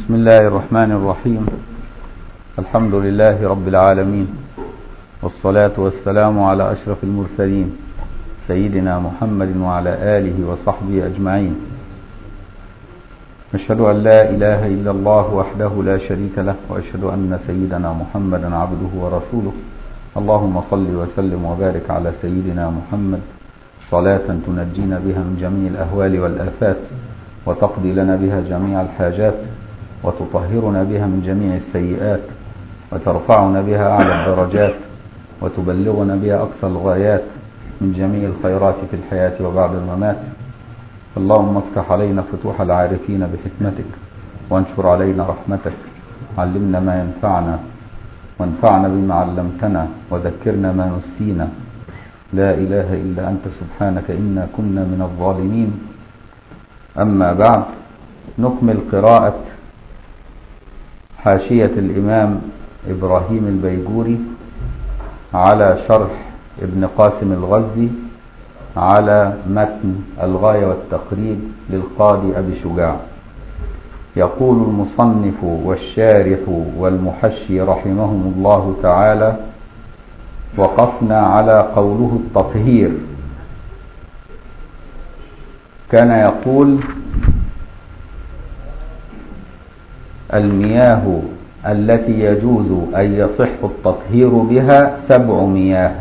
بسم الله الرحمن الرحيم الحمد لله رب العالمين والصلاة والسلام على أشرف المرسلين سيدنا محمد وعلى آله وصحبه أجمعين أشهد أن لا إله إلا الله وحده لا شريك له وأشهد أن سيدنا محمدا عبده ورسوله اللهم صل وسلم وبارك على سيدنا محمد صلاة تنجينا بها من جميع الأهوال والآفات وتقضي لنا بها جميع الحاجات وتطهرنا بها من جميع السيئات وترفعنا بها أعلى الدرجات وتبلغنا بها أقصى الغايات من جميع الخيرات في الحياة وبعد الممات اللهم افتح علينا فتوح العارفين بحكمتك وانشر علينا رحمتك علمنا ما ينفعنا وانفعنا بما علمتنا وذكرنا ما نسينا لا إله إلا أنت سبحانك إنا كنا من الظالمين أما بعد نكمل قراءة حاشية الإمام إبراهيم البيجوري على شرح ابن قاسم الغزي على متن الغاية والتقريب للقاضي أبي شجاع يقول المصنف والشارح والمحشي رحمهم الله تعالى وقفنا على قوله التطهير كان يقول المياه التي يجوز أن يصح التطهير بها سبع مياه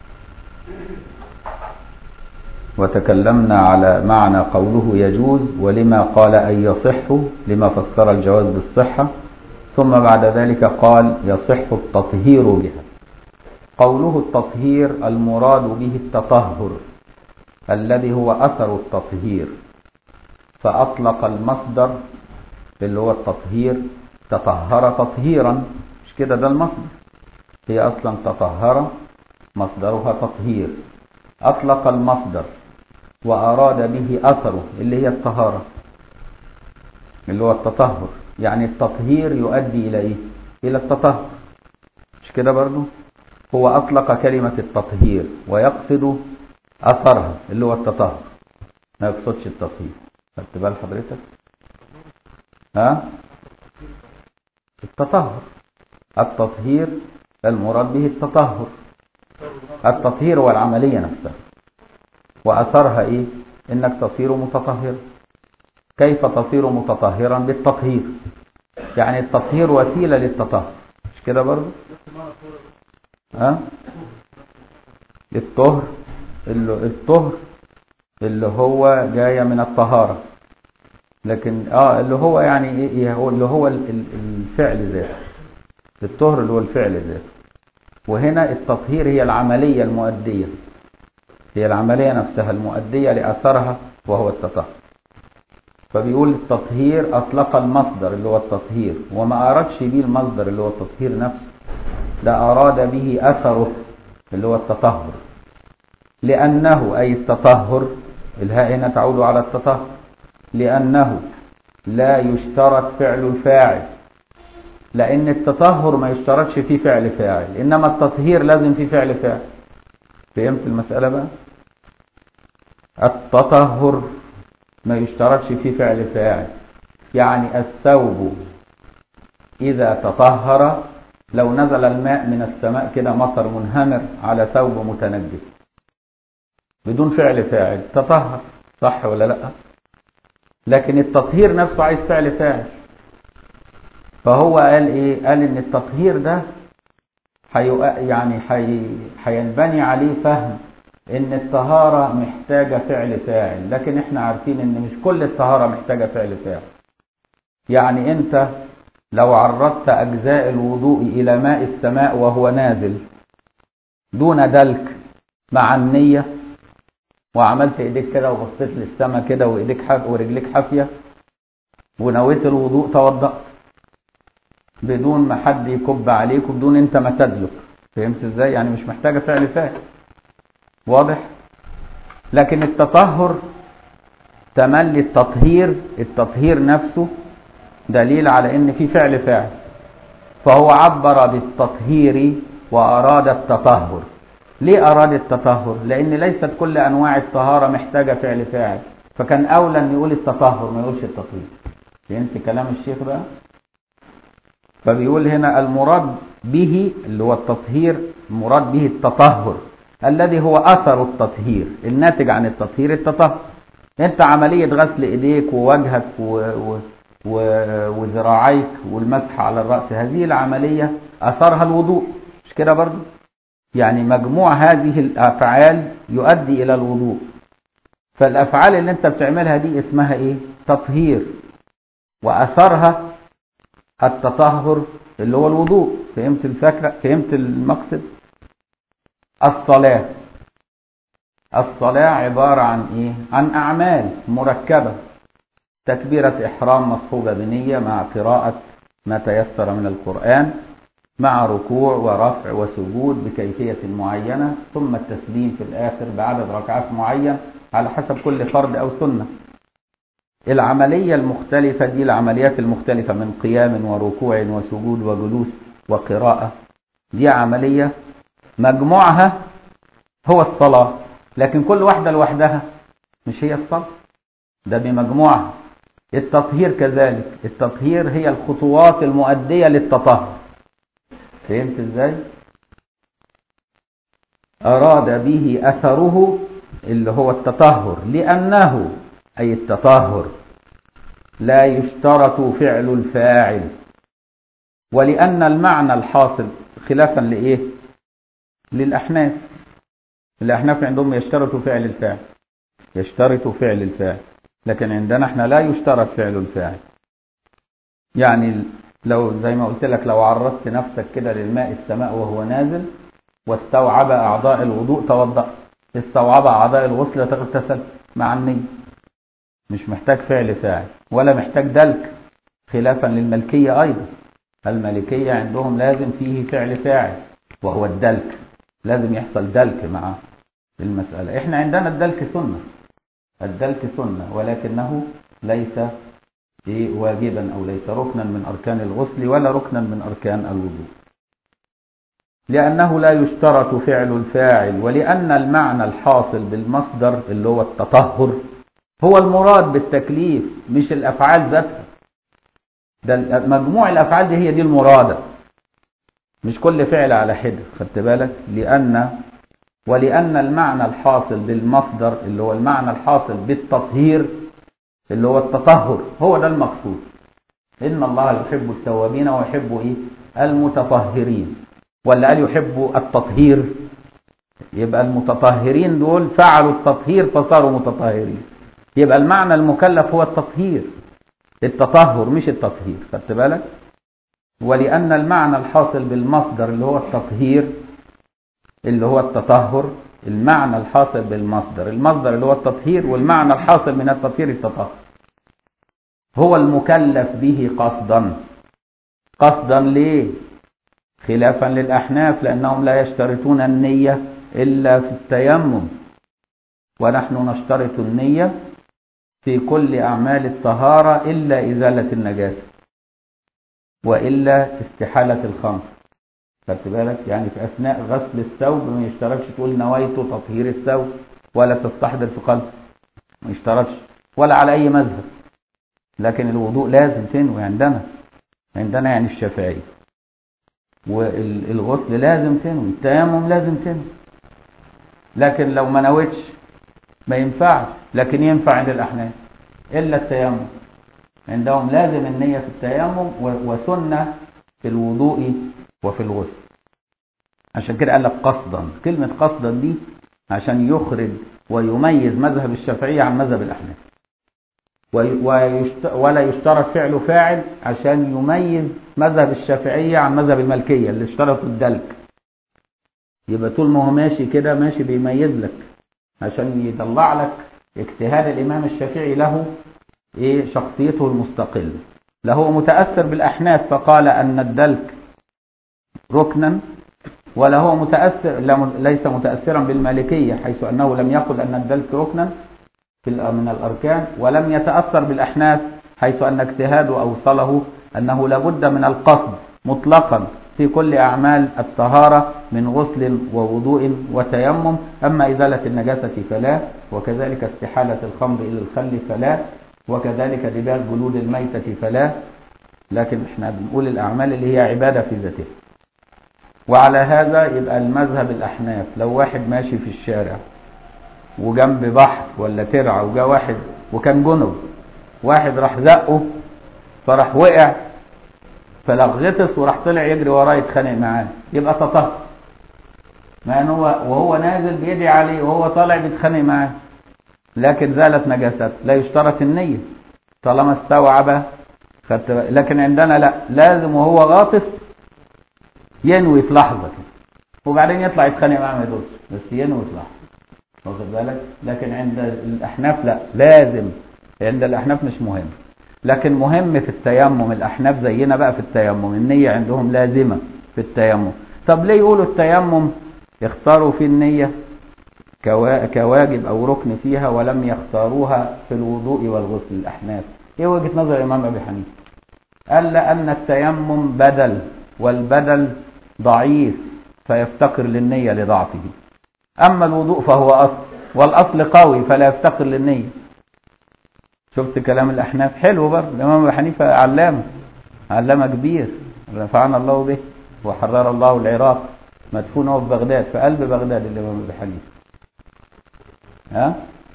وتكلمنا على معنى قوله يجوز ولما قال أن يصح لما فسر الجواز بالصحة ثم بعد ذلك قال يصح التطهير بها قوله التطهير المراد به التطهر الذي هو أثر التطهير فأطلق المصدر اللي هو التطهير تطهر تطهيرا مش كده ده المصدر هي أصلا تطهر مصدرها تطهير أطلق المصدر وأراد به أثره اللي هي الطهارة اللي هو التطهر يعني التطهير يؤدي إلى إيه؟ إلى التطهر مش كده برضو هو أطلق كلمة التطهير ويقصد أثرها اللي هو التطهر ما يقصدش التطهير خدت بال حضرتك ها التطهر التطهير المراد به التطهر التطهير هو العملية نفسها وأثرها إيه إنك تصير متطهرا كيف تصير متطهرا بالتطهير يعني التطهير وسيلة للتطهر مش كده برضه ها الطهر اللي الطهر اللي هو جاية من الطهارة لكن اه اللي هو يعني ايه هو اللي هو الفعل ذاته الطهر اللي هو الفعل ذاته وهنا التطهير هي العملية المؤدية هي العملية نفسها المؤدية لأثرها وهو التطهر فبيقول التطهير أطلق المصدر اللي هو التطهير وما أردش به المصدر اللي هو التطهير نفسه ده أراد به أثره اللي هو التطهر لأنه أي التطهر الهاء هنا تعود على التطهر لأنه لا يشترط فعل الفاعل لأن التطهر ما يشترطش فيه فعل فاعل إنما التطهير لازم فيه فعل فاعل فهمت المسألة بقى التطهر ما يشترطش فيه فعل فاعل يعني الثوب إذا تطهر لو نزل الماء من السماء كده مطر منهمر على ثوب متنجس بدون فعل فاعل تطهر صح ولا لا لكن التطهير نفسه عايز فعل فاعل فهو قال ايه قال ان التطهير ده حي يعني حي هينبني عليه فهم ان الطهارة محتاجة فعل فاعل لكن احنا عارفين ان مش كل الطهارة محتاجة فعل فاعل يعني انت لو عرضت اجزاء الوضوء الى ماء السماء وهو نازل دون دلك مع النية وعملت ايديك كده وبصيت للسماء كده وايديك حف ورجليك حافية ونويت الوضوء توضأت بدون ما حد يكب عليك وبدون انت ما تدلك فهمت ازاي يعني مش محتاجه فعل فاعل واضح لكن التطهر تملي التطهير التطهير نفسه دليل على ان في فعل فاعل فهو عبر بالتطهير واراد التطهر ليه اراد التطهر لان ليست كل انواع الطهاره محتاجه فعل فاعل فكان اولى ان يقول التطهر ما يقولش التطهير فهمت كلام الشيخ بقى فبيقول هنا المراد به اللي هو التطهير مراد به التطهر الذي هو أثر التطهير الناتج عن التطهير التطهر انت عملية غسل ايديك ووجهك و... و... و... وذراعيك والمسح على الرأس هذه العملية أثرها الوضوء مش كده برضو يعني مجموع هذه الأفعال يؤدي إلى الوضوء فالأفعال اللي انت بتعملها دي اسمها ايه تطهير وأثرها التطهر اللي هو الوضوء فهمت الفكرة فهمت المقصد الصلاة الصلاة عبارة عن ايه عن اعمال مركبة تكبيرة احرام مصحوبة بنية مع قراءة ما تيسر من القرآن مع ركوع ورفع وسجود بكيفية معينة ثم التسليم في الاخر بعدد ركعات معين على حسب كل فرد او سنة العملية المختلفة دي العمليات المختلفة من قيام وركوع وسجود وجلوس وقراءة دي عملية مجموعها هو الصلاة لكن كل واحدة لوحدها مش هي الصلاة ده بمجموعها التطهير كذلك التطهير هي الخطوات المؤدية للتطهر فهمت ازاي أراد به أثره اللي هو التطهر لأنه أي التطهر لا يشترط فعل الفاعل ولأن المعنى الحاصل خلافا لإيه للأحناف الأحناف عندهم يشترط فعل الفاعل يشترط فعل الفاعل لكن عندنا احنا لا يشترط فعل الفاعل يعني لو زي ما قلت لك لو عرضت نفسك كده للماء السماء وهو نازل واستوعب أعضاء الوضوء توضأ استوعب أعضاء الغسل تغتسل مع النية مش محتاج فعل فاعل ولا محتاج دلك خلافا للملكية أيضا الملكية عندهم لازم فيه فعل فاعل وهو الدلك لازم يحصل دلك مع المسألة احنا عندنا الدلك سنة الدلك سنة ولكنه ليس واجبا أو ليس ركنا من أركان الغسل ولا ركنا من أركان الوضوء لأنه لا يشترط فعل الفاعل ولأن المعنى الحاصل بالمصدر اللي هو التطهر هو المراد بالتكليف مش الأفعال ذاتها ده مجموع الأفعال دي هي دي المرادة مش كل فعل على حدة خدت بالك لأن ولأن المعنى الحاصل بالمصدر اللي هو المعنى الحاصل بالتطهير اللي هو التطهر هو ده المقصود إن الله يحب التوابين ويحب إيه المتطهرين ولا قال يحب التطهير يبقى المتطهرين دول فعلوا التطهير فصاروا متطهرين يبقى المعنى المكلف هو التطهير التطهر مش التطهير خدت بالك ولأن المعنى الحاصل بالمصدر اللي هو التطهير اللي هو التطهر المعنى الحاصل بالمصدر المصدر اللي هو التطهير والمعنى الحاصل من التطهير التطهر هو المكلف به قصدا قصدا ليه خلافا للأحناف لأنهم لا يشترطون النية إلا في التيمم ونحن نشترط النية في كل أعمال الطهارة إلا إزالة النجاسة وإلا استحالة الخمر خدت بالك يعني في أثناء غسل الثوب ما يشترطش تقول نويت تطهير الثوب ولا تستحضر في قلب ما يشترطش ولا على أي مذهب لكن الوضوء لازم تنوي عندنا عندنا يعني الشافعي والغسل لازم تنوي التيمم لازم تنوي لكن لو ما نويتش ما ينفعش لكن ينفع عند الأحناف إلا التيمم عندهم لازم النية في التيمم وسنة في الوضوء وفي الغسل عشان كده قال لك قصدا كلمة قصدا دي عشان يخرج ويميز مذهب الشافعية عن مذهب الأحناف ولا يشترط فعل فاعل عشان يميز مذهب الشافعية عن مذهب الملكية اللي اشترطوا الدلك يبقى طول ما هو ماشي كده ماشي بيميز لك عشان يطلع لك اجتهاد الإمام الشافعي له ايه شخصيته المستقلة لا هو متأثر بالأحناف فقال أن الدلك ركنا ولا هو متأثر ليس متأثرا بالمالكية حيث أنه لم يقل أن الدلك ركنا من الأركان ولم يتأثر بالأحناف حيث أن اجتهاده أوصله أنه لابد من القصد مطلقا في كل أعمال الطهارة من غسل ووضوء وتيمم أما إزالة النجاسة فلا وكذلك استحالة الخمر إلى الخل فلا وكذلك دباغ جلود الميتة فلا لكن احنا بنقول الأعمال اللي هي عبادة في ذاتها وعلى هذا يبقى المذهب الأحناف لو واحد ماشي في الشارع وجنب بحر ولا ترعة وجا واحد وكان جنب واحد راح زقه فراح وقع فلغطس وراح طلع يجري وراه يتخانق معاه يبقى تطهر مع ان هو وهو نازل بيدعي عليه وهو طالع بيتخانق معاه لكن زالت نجاسته لا يشترط النية طالما استوعب خدت لكن عندنا لا لازم وهو غاطس ينوي في لحظة كده وبعدين يطلع يتخانق معاه ما يدوس بس ينوي في لحظة واخد بالك لكن عند الأحناف لا لازم عند الأحناف مش مهم لكن مهم في التيمم الأحناف زينا بقى في التيمم النية عندهم لازمة في التيمم طب ليه يقولوا التيمم يختاروا في النية كواجب أو ركن فيها ولم يختاروها في الوضوء والغسل الأحناف ايه وجهة نظر الإمام أبي حنيفة قال لأن التيمم بدل والبدل ضعيف فيفتقر للنية لضعفه أما الوضوء فهو أصل والأصل قوي فلا يفتقر للنية شفت كلام الأحناف حلو برضه الإمام أبي حنيفة علامة علامة كبير رفعنا الله به وحرر الله العراق مدفون هو في بغداد في قلب بغداد الإمام أبي حنيفة ها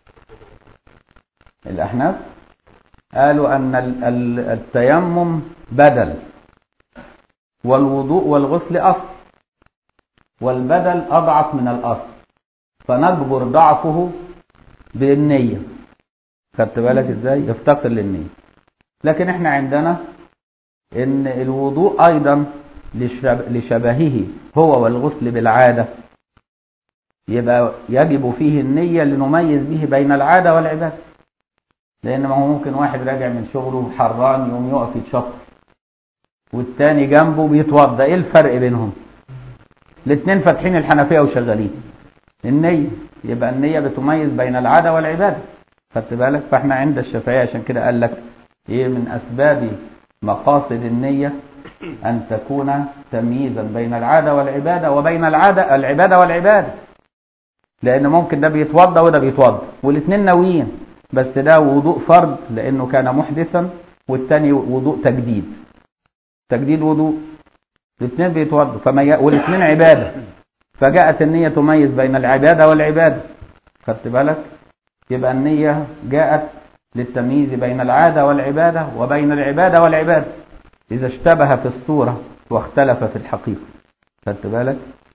الأحناف قالوا أن التيمم بدل والوضوء والغسل أصل والبدل أضعف من الأصل فنجبر ضعفه بالنية خدت بالك ازاي يفتقر للنية لكن احنا عندنا ان الوضوء ايضا لشبهه هو والغسل بالعادة يبقى يجب فيه النية لنميز به بين العادة والعبادة لان ما هو ممكن واحد راجع من شغله حران يوم يقف يتشطر والتاني جنبه بيتوضى ايه الفرق بينهم الاثنين فاتحين الحنفيه وشغالين النيه يبقى النيه بتميز بين العاده والعباده خدت بالك فاحنا عند الشافعيه عشان كده قال لك ايه من اسباب مقاصد النيه ان تكون تمييزا بين العاده والعباده وبين العاده العباده والعباده لان ممكن ده بيتوضى وده بيتوضى والاثنين ناويين بس ده وضوء فرض لانه كان محدثا والثاني وضوء تجديد تجديد وضوء الاثنين بيتوضوا فما ي... والاثنين عباده فجاءت النيه تميز بين العباده والعباده خدت بالك يبقى النيه جاءت للتمييز بين العاده والعباده وبين العباده والعباده اذا اشتبه في الصوره واختلف في الحقيقه خدت بالك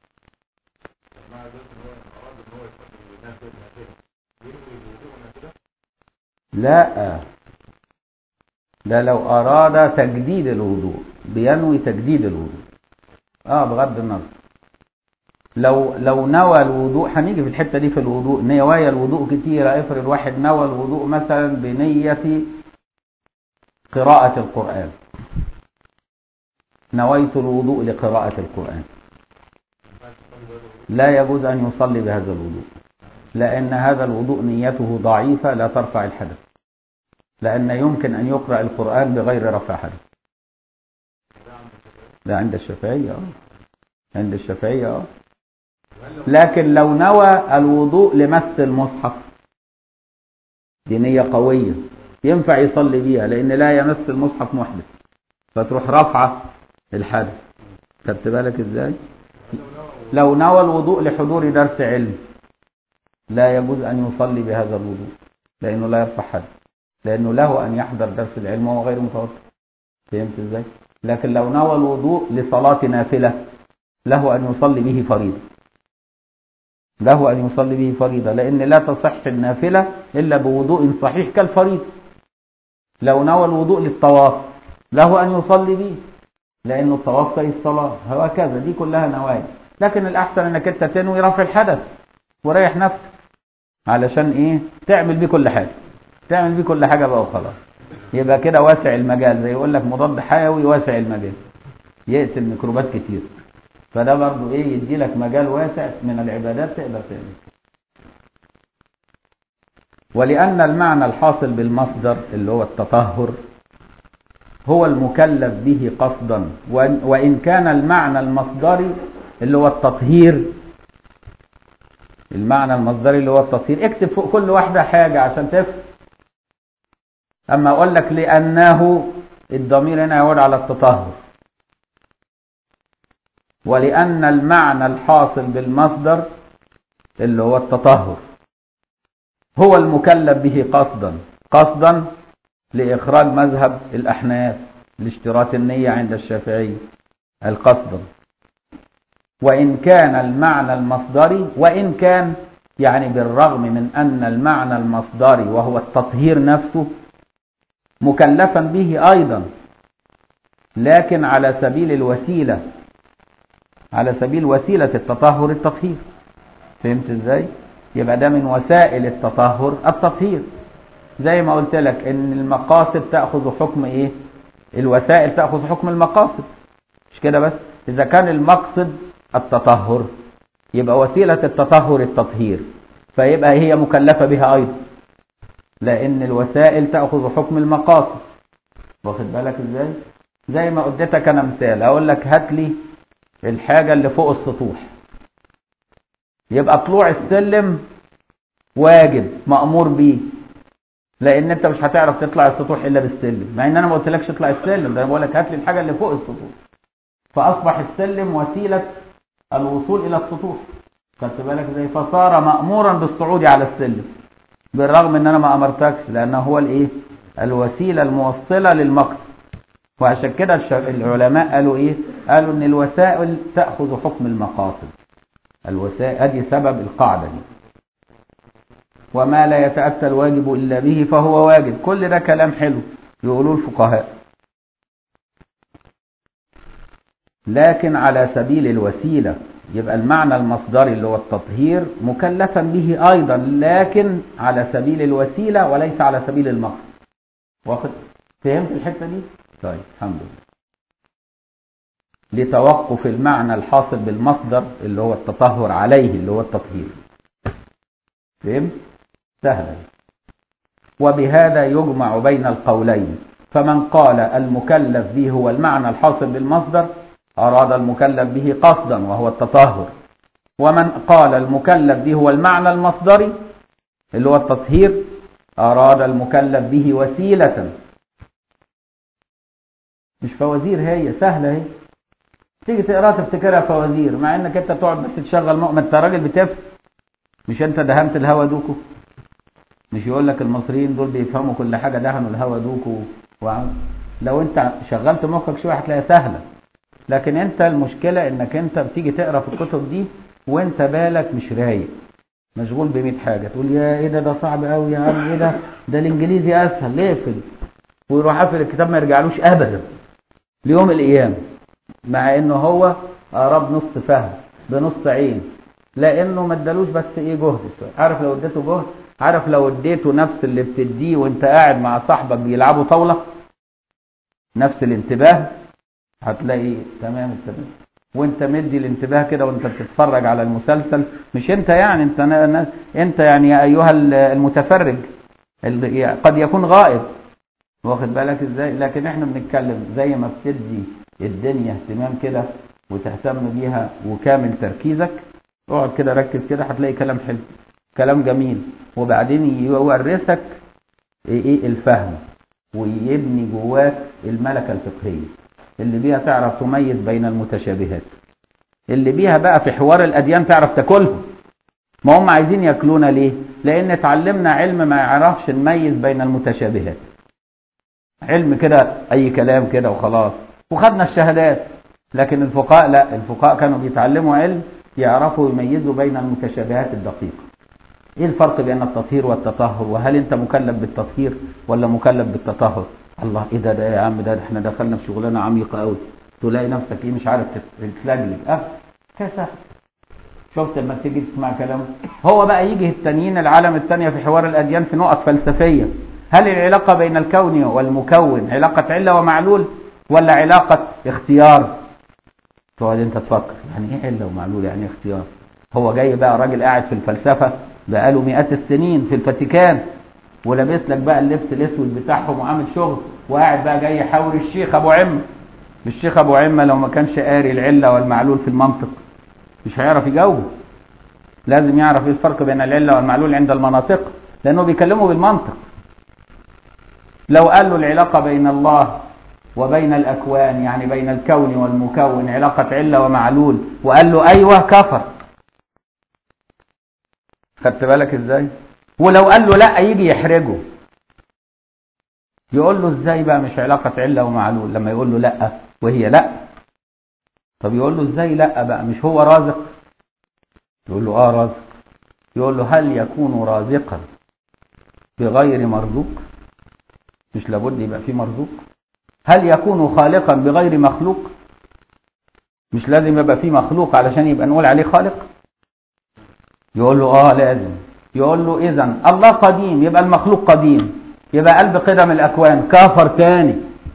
لا ده لو أراد تجديد الوضوء بينوي تجديد الوضوء اه بغض النظر لو لو نوى الوضوء هنيجي في الحته دي في الوضوء نوايا الوضوء كتيره افرض واحد نوى الوضوء مثلا بنيه قراءه القران نويت الوضوء لقراءه القران لا يجوز ان يصلي بهذا الوضوء لان هذا الوضوء نيته ضعيفه لا ترفع الحدث لأن يمكن أن يقرأ القرآن بغير رفع حدث ده عند الشافعية عند الشافعية لكن لو نوى الوضوء لمس المصحف دي نية قوية ينفع يصلي بيها لأن لا يمس المصحف محدث فتروح رفعة الحدث خدت بالك ازاي لو نوى الوضوء لحضور درس علم لا يجوز أن يصلي بهذا الوضوء لأنه لا يرفع حدث لأنه له أن يحضر درس العلم وهو غير متوضئ فهمت ازاي لكن لو نوى الوضوء لصلاة نافلة له أن يصلي به فريضة له أن يصلي به فريضة لأن لا تصح النافلة إلا بوضوء صحيح كالفريضة لو نوى الوضوء للطواف له أن يصلي به لأن الطواف زي الصلاة هكذا دي كلها نوايا لكن الأحسن أنك أنت تنوي رفع الحدث وريح نفسك علشان إيه تعمل بيه كل حاجة تعمل بيه كل حاجة بقى وخلاص يبقى كده واسع المجال زي يقول لك مضاد حيوي واسع المجال يقتل ميكروبات كتير فده برضو ايه يدي لك مجال واسع من العبادات تقدر تعمل ولأن المعنى الحاصل بالمصدر اللي هو التطهر هو المكلف به قصدا وإن كان المعنى المصدري اللي هو التطهير المعنى المصدري اللي هو التطهير اكتب فوق كل واحدة حاجة عشان تفهم أما أقول لك لأنه الضمير هنا يعود على التطهر ولأن المعنى الحاصل بالمصدر اللي هو التطهر هو المكلف به قصدا قصدا لإخراج مذهب الأحناف لاشتراط النية عند الشافعي القصدا وإن كان المعنى المصدري وإن كان يعني بالرغم من أن المعنى المصدري وهو التطهير نفسه مكلفا به أيضا لكن على سبيل الوسيلة على سبيل وسيلة التطهر التطهير فهمت ازاي يبقى ده من وسائل التطهر التطهير زي ما قلت لك ان المقاصد تأخذ حكم ايه الوسائل تأخذ حكم المقاصد مش كده بس اذا كان المقصد التطهر يبقى وسيلة التطهر التطهير فيبقى هي مكلفة بها ايضا لان الوسائل تأخذ حكم المقاصد واخد بالك ازاي زي ما اديتك انا مثال اقول لك هات لي الحاجة اللي فوق السطوح يبقى طلوع السلم واجب مأمور بيه لان انت مش هتعرف تطلع السطوح الا بالسلم مع ان انا ما قلتلكش اطلع السلم ده انا بقول لك هات لي الحاجه اللي فوق السطوح فاصبح السلم وسيله الوصول الى السطوح خدت بالك ازاي فصار مامورا بالصعود على السلم بالرغم ان انا ما امرتكش لانه هو الايه الوسيله الموصله للمقصد وعشان كده العلماء قالوا ايه قالوا ان الوسائل تاخذ حكم المقاصد الوسائل ادي سبب القاعده دي وما لا يتأتى الواجب إلا به فهو واجب كل ده كلام حلو يقولوه الفقهاء لكن على سبيل الوسيلة يبقى المعنى المصدري اللي هو التطهير مكلفا به أيضا لكن على سبيل الوسيلة وليس على سبيل المقصد واخد فهمت الحتة دي؟ طيب الحمد لله لتوقف المعنى الحاصل بالمصدر اللي هو التطهر عليه اللي هو التطهير فهمت؟ سهلا وبهذا يجمع بين القولين فمن قال المكلف به هو المعنى الحاصل بالمصدر أراد المكلف به قصدا وهو التطهر ومن قال المكلف به هو المعنى المصدري اللي هو التطهير أراد المكلف به وسيلة مش فوازير هي سهلة هي تيجي تقراها تفتكرها فوازير مع انك انت تقعد بس تشغل مؤمن انت راجل بتفهم مش انت دهنت الهوا دوكو مش يقول لك المصريين دول بيفهموا كل حاجة دهنوا الهوا دوكو وعم. لو انت شغلت مخك شوية هتلاقيها سهلة لكن انت المشكلة انك انت بتيجي تقرا في الكتب دي وانت بالك مش رايق مشغول ب 100 حاجة تقول يا ايه ده ده صعب قوي يا عم ايه ده ده الانجليزي اسهل اقفل ويروح قافل الكتاب ما يرجعلوش ابدا ليوم القيامة مع انه هو قرا بنص فهم بنص عين لانه ما ادالوش بس ايه جهد عارف لو اديته جهد عارف لو اديته نفس اللي بتديه وانت قاعد مع صاحبك بيلعبوا طاوله نفس الانتباه هتلاقي تمام التمام وانت مدي الانتباه كده وانت بتتفرج على المسلسل مش انت يعني انت انت يعني يا ايها المتفرج قد يكون غائب واخد بالك ازاي لكن احنا بنتكلم زي ما بتدي الدنيا اهتمام كده وتهتم بيها وكامل تركيزك اقعد كده ركز كده هتلاقي كلام حلو كلام جميل وبعدين يورثك ايه الفهم ويبني جواك الملكه الفقهيه اللي بيها تعرف تميز بين المتشابهات اللي بيها بقى في حوار الاديان تعرف تاكلهم ما هم عايزين ياكلونا ليه لان اتعلمنا علم ما يعرفش نميز بين المتشابهات علم كده اي كلام كده وخلاص وخدنا الشهادات لكن الفقهاء لا الفقهاء كانوا بيتعلموا علم يعرفوا يميزوا بين المتشابهات الدقيقه ايه الفرق بين التطهير والتطهر وهل انت مكلف بالتطهير ولا مكلف بالتطهر الله ايه ده ده يا عم ده احنا دخلنا في شغلانه عميقه قوي تلاقي نفسك ايه مش عارف تتلجلج اه كده شفت لما تيجي تسمع كلامه هو بقى يجي التانيين العالم الثانيه في حوار الاديان في نقط فلسفيه هل العلاقه بين الكون والمكون علاقه عله ومعلول ولا علاقه اختيار تقعد انت تفكر يعني ايه عله ومعلول يعني اختيار هو جاي بقى راجل قاعد في الفلسفه بقاله مئات السنين في الفاتيكان ولابس لك بقى اللبس الاسود بتاعهم وعامل شغل وقاعد بقى جاي يحاور الشيخ ابو عمه الشيخ ابو عمه لو ما كانش قاري العله والمعلول في المنطق مش هيعرف يجاوب لازم يعرف ايه الفرق بين العله والمعلول عند المناطق لانه بيكلمه بالمنطق لو قال له العلاقه بين الله وبين الأكوان يعني بين الكون والمكون علاقة علة ومعلول وقال له أيوة كفر خدت بالك ازاي ولو قال له لا يجي يحرجه يقول له ازاي بقى مش علاقة علة ومعلول لما يقول له لا وهي لا طب يقول له ازاي لا بقى مش هو رازق يقول له اه رازق يقول له هل يكون رازقا بغير مرزوق مش لابد يبقى فيه مرزوق هل يكون خالقا بغير مخلوق مش لازم يبقى فيه مخلوق علشان يبقى نقول عليه خالق يقول له اه لازم يقول له اذا الله قديم يبقى المخلوق قديم يبقى قلب قدم الاكوان كافر تاني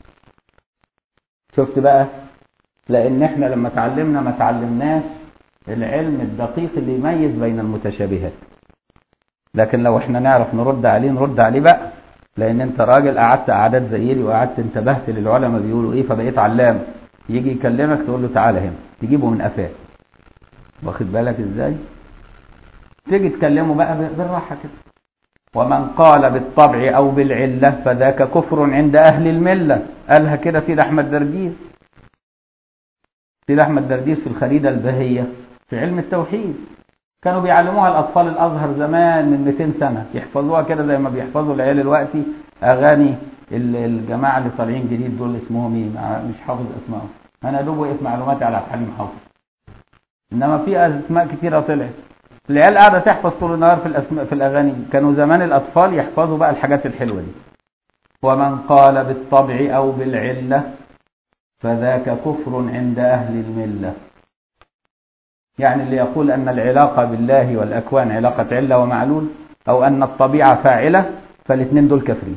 شفت بقى لان احنا لما تعلمنا ما تعلمناش العلم الدقيق اللي يميز بين المتشابهات لكن لو احنا نعرف نرد عليه نرد عليه بقى لان انت راجل قعدت قعدات زيري وقعدت انتبهت للعلماء بيقولوا ايه فبقيت علام يجي يكلمك تقول له تعالى هنا تجيبه من قفاه واخد بالك ازاي تيجي تكلمه بقى بالراحه كده ومن قال بالطبع او بالعله فذاك كفر عند اهل المله قالها كده سيد احمد درديس سيد احمد درديس في الخريده البهيه في علم التوحيد كانوا بيعلموها الاطفال الازهر زمان من 200 سنه يحفظوها كده زي ما بيحفظوا العيال دلوقتي اغاني الجماعه اللي طالعين جديد دول اسمهم ايه مش حافظ اسمائهم انا دوب وقف معلوماتي على عبد الحليم حافظ انما في اسماء كثيره طلعت العيال قاعده تحفظ طول النهار في الاسماء في الاغاني كانوا زمان الاطفال يحفظوا بقى الحاجات الحلوه دي ومن قال بالطبع او بالعله فذاك كفر عند اهل المله يعني اللي يقول ان العلاقه بالله والاكوان علاقه عله ومعلول او ان الطبيعه فاعله فالاثنين دول كافرين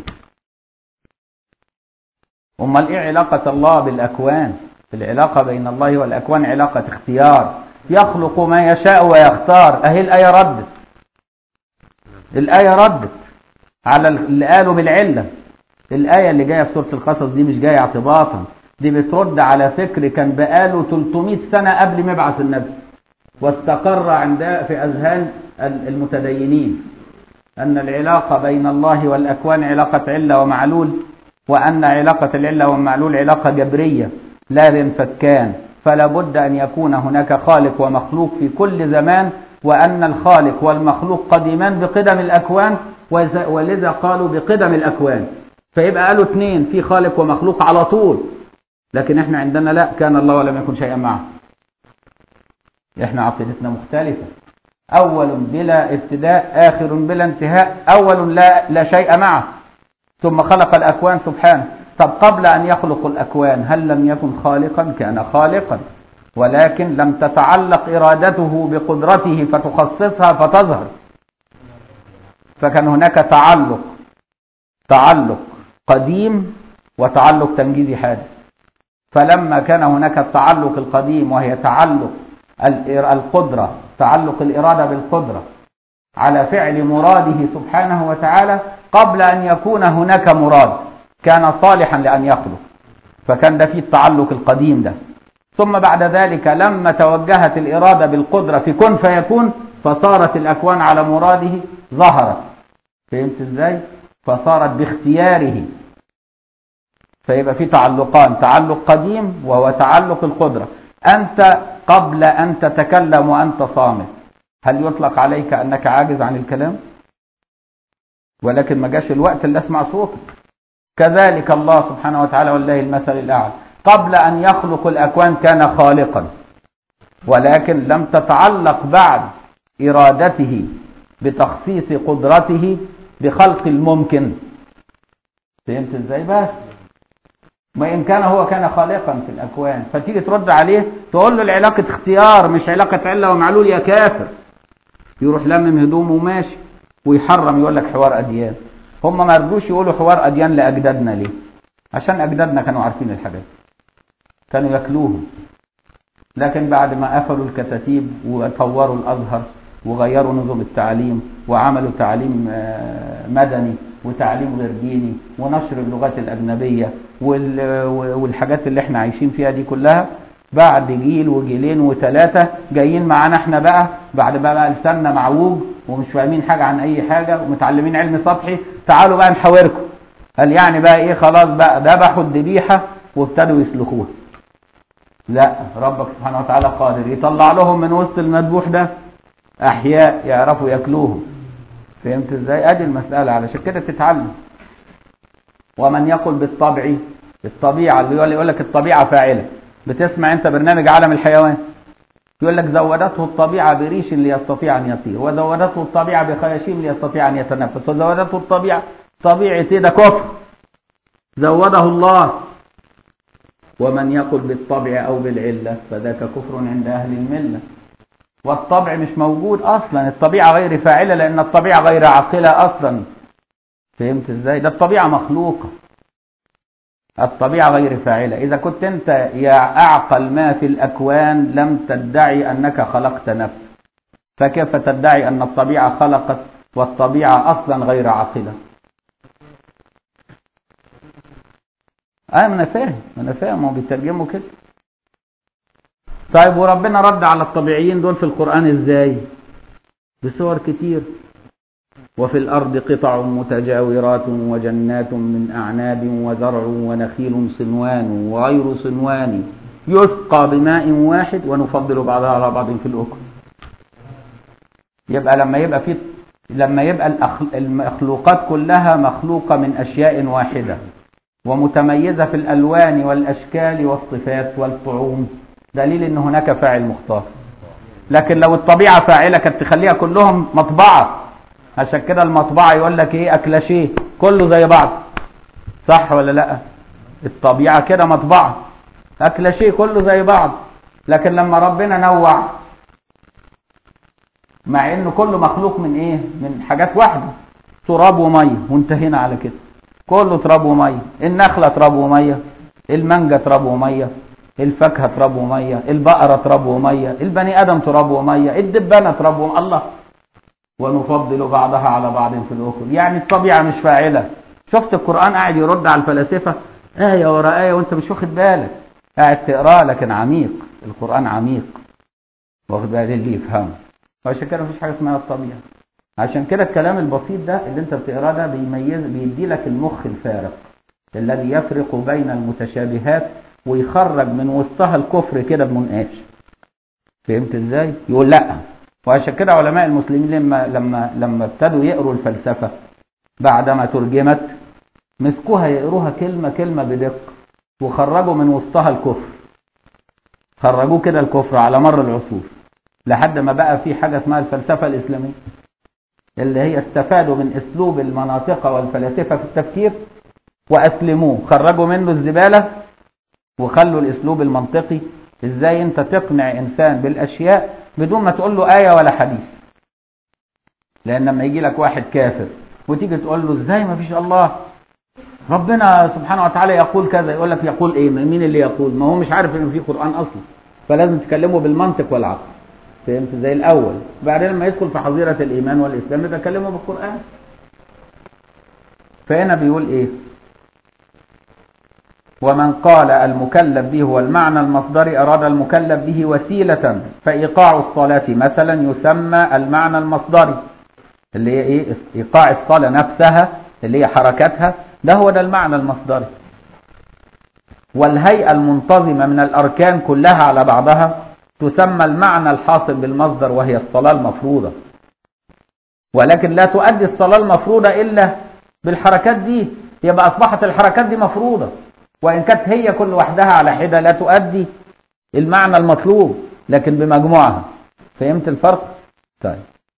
امال ايه علاقه الله بالاكوان العلاقه بين الله والاكوان علاقه اختيار يخلق ما يشاء ويختار اهي الآية ردت الآية ردت على اللي قالوا بالعلة الآية اللي جاية في سورة القصص دي مش جاية اعتباطا دي بترد على فكر كان بقاله 300 سنة قبل ما يبعث النبي واستقر عند في أذهان المتدينين أن العلاقة بين الله والأكوان علاقة علة ومعلول وأن علاقة العلة والمعلول علاقة جبرية لا لانفكان فلا بد أن يكون هناك خالق ومخلوق في كل زمان وأن الخالق والمخلوق قديمان بقدم الأكوان ولذا قالوا بقدم الأكوان فيبقى قالوا اثنين في خالق ومخلوق على طول لكن احنا عندنا لا كان الله ولم يكن شيئا معه احنا عقيدتنا مختلفة أول بلا ابتداء آخر بلا انتهاء أول لا, لا شيء معه ثم خلق الأكوان سبحانه طب قبل أن يخلق الأكوان هل لم يكن خالقا كان خالقا ولكن لم تتعلق إرادته بقدرته فتخصصها فتظهر فكان هناك تعلق تعلق قديم وتعلق تنجيزي حادث فلما كان هناك التعلق القديم وهي تعلق القدرة تعلق الإرادة بالقدرة على فعل مراده سبحانه وتعالى قبل أن يكون هناك مراد كان صالحا لأن يخلق فكان ده فيه التعلق القديم ده ثم بعد ذلك لما توجهت الإرادة بالقدرة في كن فيكون فصارت الأكوان على مراده ظهرت فهمت ازاي فصارت باختياره فيبقى في تعلقان تعلق قديم وهو تعلق القدرة أنت قبل أن تتكلم وأنت صامت هل يطلق عليك أنك عاجز عن الكلام ولكن ما جاش الوقت اللي أسمع صوتك كذلك الله سبحانه وتعالى والله المثل الأعلى قبل أن يخلق الأكوان كان خالقا ولكن لم تتعلق بعد إرادته بتخصيص قدرته بخلق الممكن فهمت ازاي بس ما إن كان هو كان خالقا في الأكوان فتيجي ترد عليه تقول له العلاقة اختيار مش علاقة علة ومعلول يا كافر يروح لمم هدومه وماشي ويحرم يقول لك حوار أديان هم ما رضوش يقولوا حوار أديان لأجدادنا ليه عشان أجدادنا كانوا عارفين الحاجات كانوا ياكلوهم لكن بعد ما قفلوا الكتاتيب وطوروا الأزهر وغيروا نظم التعليم وعملوا تعليم مدني وتعليم غير ديني ونشر اللغات الأجنبية والحاجات اللي احنا عايشين فيها دي كلها بعد جيل وجيلين وثلاثة جايين معانا احنا بقى بعد بقى لساننا معوج ومش فاهمين حاجة عن أي حاجة ومتعلمين علم سطحي تعالوا بقى نحاوركم قال يعني بقى إيه خلاص بقى ذبحوا الذبيحة وابتدوا يسلخوها لا ربك سبحانه وتعالى قادر يطلع لهم من وسط المذبوح ده احياء يعرفوا ياكلوهم فهمت ازاي ادي المساله علشان كده تتعلم ومن يقول بالطبع الطبيعه اللي يقول يقول لك الطبيعه فاعله بتسمع انت برنامج عالم الحيوان يقول لك زودته الطبيعه بريش ليستطيع ان يطير وزودته الطبيعه بخياشيم ليستطيع ان يتنفس وزودته الطبيعه طبيعه ايه ده كفر زوده الله ومن يقل بالطبع او بالعله فذاك كفر عند اهل المله والطبع مش موجود اصلا الطبيعه غير فاعله لان الطبيعه غير عاقله اصلا فهمت ازاي ده الطبيعه مخلوقه الطبيعه غير فاعله اذا كنت انت يا اعقل ما في الاكوان لم تدعي انك خلقت نفس فكيف تدعي ان الطبيعه خلقت والطبيعه اصلا غير عاقله اه ما انا فاهم ما انا فاهم هو بيترجموا كده طيب وربنا رد على الطبيعيين دول في القرآن ازاي بصور كتير وفي الأرض قطع متجاورات وجنات من أعناب وزرع ونخيل صنوان وغير صنوان يسقى بماء واحد ونفضل بعضها على بعض في الأكل يبقى لما يبقى في لما يبقى المخلوقات كلها مخلوقة من أشياء واحدة ومتميزة في الألوان والأشكال والصفات والطعوم دليل ان هناك فاعل مختار لكن لو الطبيعه فاعله كانت تخليها كلهم مطبعه عشان كده المطبعه يقول لك ايه اكلاشيه كله زي بعض صح ولا لا الطبيعه كده مطبعه اكلاشيه كله زي بعض لكن لما ربنا نوع مع انه كله مخلوق من ايه من حاجات واحده تراب وميه وانتهينا على كده كله تراب وميه النخله تراب وميه المانجا تراب وميه الفاكهه تراب وميه البقره تراب وميه البني ادم تراب وميه الدبانه تراب وميه الله ونفضل بعضها على بعض في الاخر يعني الطبيعه مش فاعله شفت القران قاعد يرد على الفلاسفه ايه ورا ايه وانت مش واخد بالك قاعد تقراه لكن عميق القران عميق واخد بالك اللي يفهمه وعشان كده مفيش حاجه اسمها الطبيعه عشان كده الكلام البسيط ده اللي انت بتقراه ده بيميز بيدي لك المخ الفارق الذي يفرق بين المتشابهات ويخرج من وسطها الكفر كده بمنقاش فهمت ازاي يقول لا وعشان كده علماء المسلمين لما لما لما ابتدوا يقروا الفلسفه بعدما ترجمت مسكوها يقروها كلمه كلمه بدقه وخرجوا من وسطها الكفر خرجوه كده الكفر على مر العصور لحد ما بقى في حاجه اسمها الفلسفه الاسلاميه اللي هي استفادوا من اسلوب المناطق والفلاسفه في التفكير واسلموه خرجوا منه الزباله وخلوا الاسلوب المنطقي ازاي انت تقنع انسان بالاشياء بدون ما تقول له ايه ولا حديث لان لما يجي لك واحد كافر وتيجي تقول له ازاي ما فيش الله ربنا سبحانه وتعالى يقول كذا يقول لك يقول ايه مين اللي يقول ما هو مش عارف ان في قران اصلا فلازم تكلمه بالمنطق والعقل فهمت زي الاول بعدين لما يدخل في حظيره الايمان والاسلام يبقى كلمه بالقران فهنا بيقول ايه ومن قال المكلف به هو المعنى المصدري أراد المكلف به وسيلة فإيقاع الصلاة مثلا يسمى المعنى المصدري اللي هي إيه إيقاع الصلاة نفسها اللي هي حركتها ده هو ده المعنى المصدري والهيئة المنتظمة من الأركان كلها على بعضها تسمى المعنى الحاصل بالمصدر وهي الصلاة المفروضة ولكن لا تؤدي الصلاة المفروضة إلا بالحركات دي يبقى أصبحت الحركات دي مفروضة وإن كانت هي كل وحدها على حدة لا تؤدي المعنى المطلوب لكن بمجموعها فهمت الفرق؟ طيب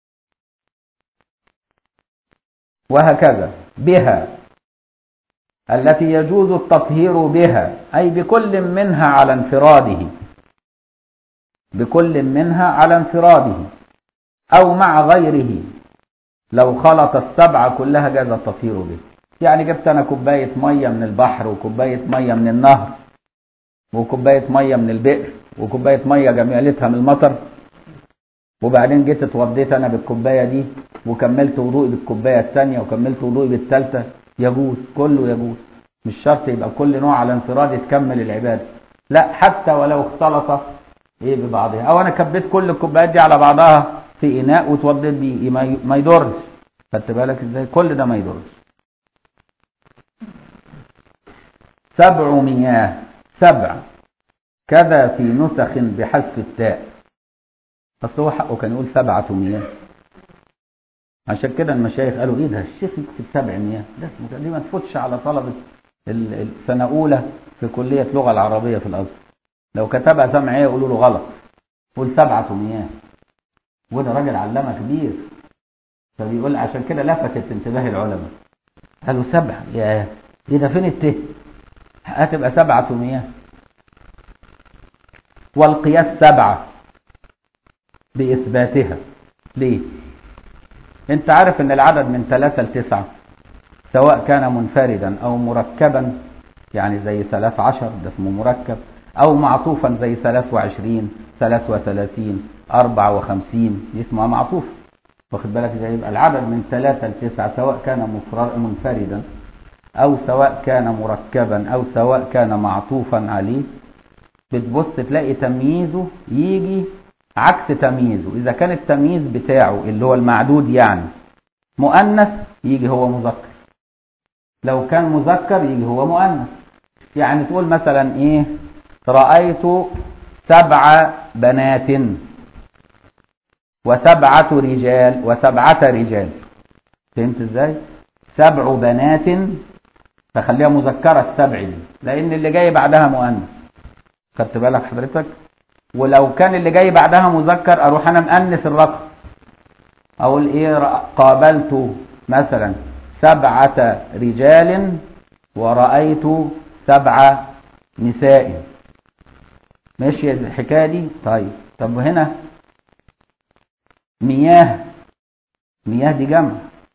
وهكذا بها التي يجوز التطهير بها أي بكل منها على انفراده بكل منها على انفراده أو مع غيره لو خلط السبعة كلها جاز التطهير به يعني جبت انا كوبايه ميه من البحر وكوبايه ميه من النهر وكوبايه ميه من البئر وكوبايه ميه جميلتها من المطر وبعدين جيت اتوضيت انا بالكوبايه دي وكملت وضوئي بالكوبايه الثانيه وكملت وضوئي بالثالثه يجوز كله يجوز مش شرط يبقى كل نوع على انفراد تكمل العباده لا حتى ولو اختلط ايه ببعضها او انا كبيت كل الكوبايات دي على بعضها في اناء واتوضيت بيه ما يضرش خدت بالك ازاي كل ده ما يضرش سبع مياه سبع كذا في نسخ بحذف التاء اصل هو حقه كان يقول سبعة مياه عشان كده المشايخ قالوا ايه ده الشيخ يكتب سبع مياه ده دي ما تفوتش على طلبة السنة أولى في كلية اللغة العربية في الأزهر لو كتبها سمع ايه يقولوا له غلط قول سبعة مياه وده راجل علامة كبير فبيقول عشان كده لفتت انتباه العلماء قالوا سبعة يا ايه ده فين الته هتبقى سبعة مياه والقياس سبعة بإثباتها ليه انت عارف ان العدد من ثلاثة لتسعة سواء كان منفردا او مركبا يعني زي ثلاث عشر ده اسمه مركب او معطوفا زي ثلاث وعشرين ثلاث وثلاثين اربع وخمسين دي اسمها معطوف واخد بالك ازاي يبقى العدد من ثلاثة لتسعة سواء كان منفردا او سواء كان مركبا او سواء كان معطوفا عليه بتبص تلاقي تمييزه يجي عكس تمييزه اذا كان التمييز بتاعه اللي هو المعدود يعني مؤنث يجي هو مذكر لو كان مذكر يجي هو مؤنث يعني تقول مثلا ايه رأيت سبع بنات وسبعة رجال وسبعة رجال فهمت ازاي سبع بنات فخليها مذكرة السبع دي لان اللي جاي بعدها مؤنث خدت بالك حضرتك ولو كان اللي جاي بعدها مذكر اروح انا مؤنث الرقم اقول ايه قابلت مثلا سبعة رجال ورأيت سبع نساء ماشي الحكاية دي طيب طب هنا مياه مياه دي جمع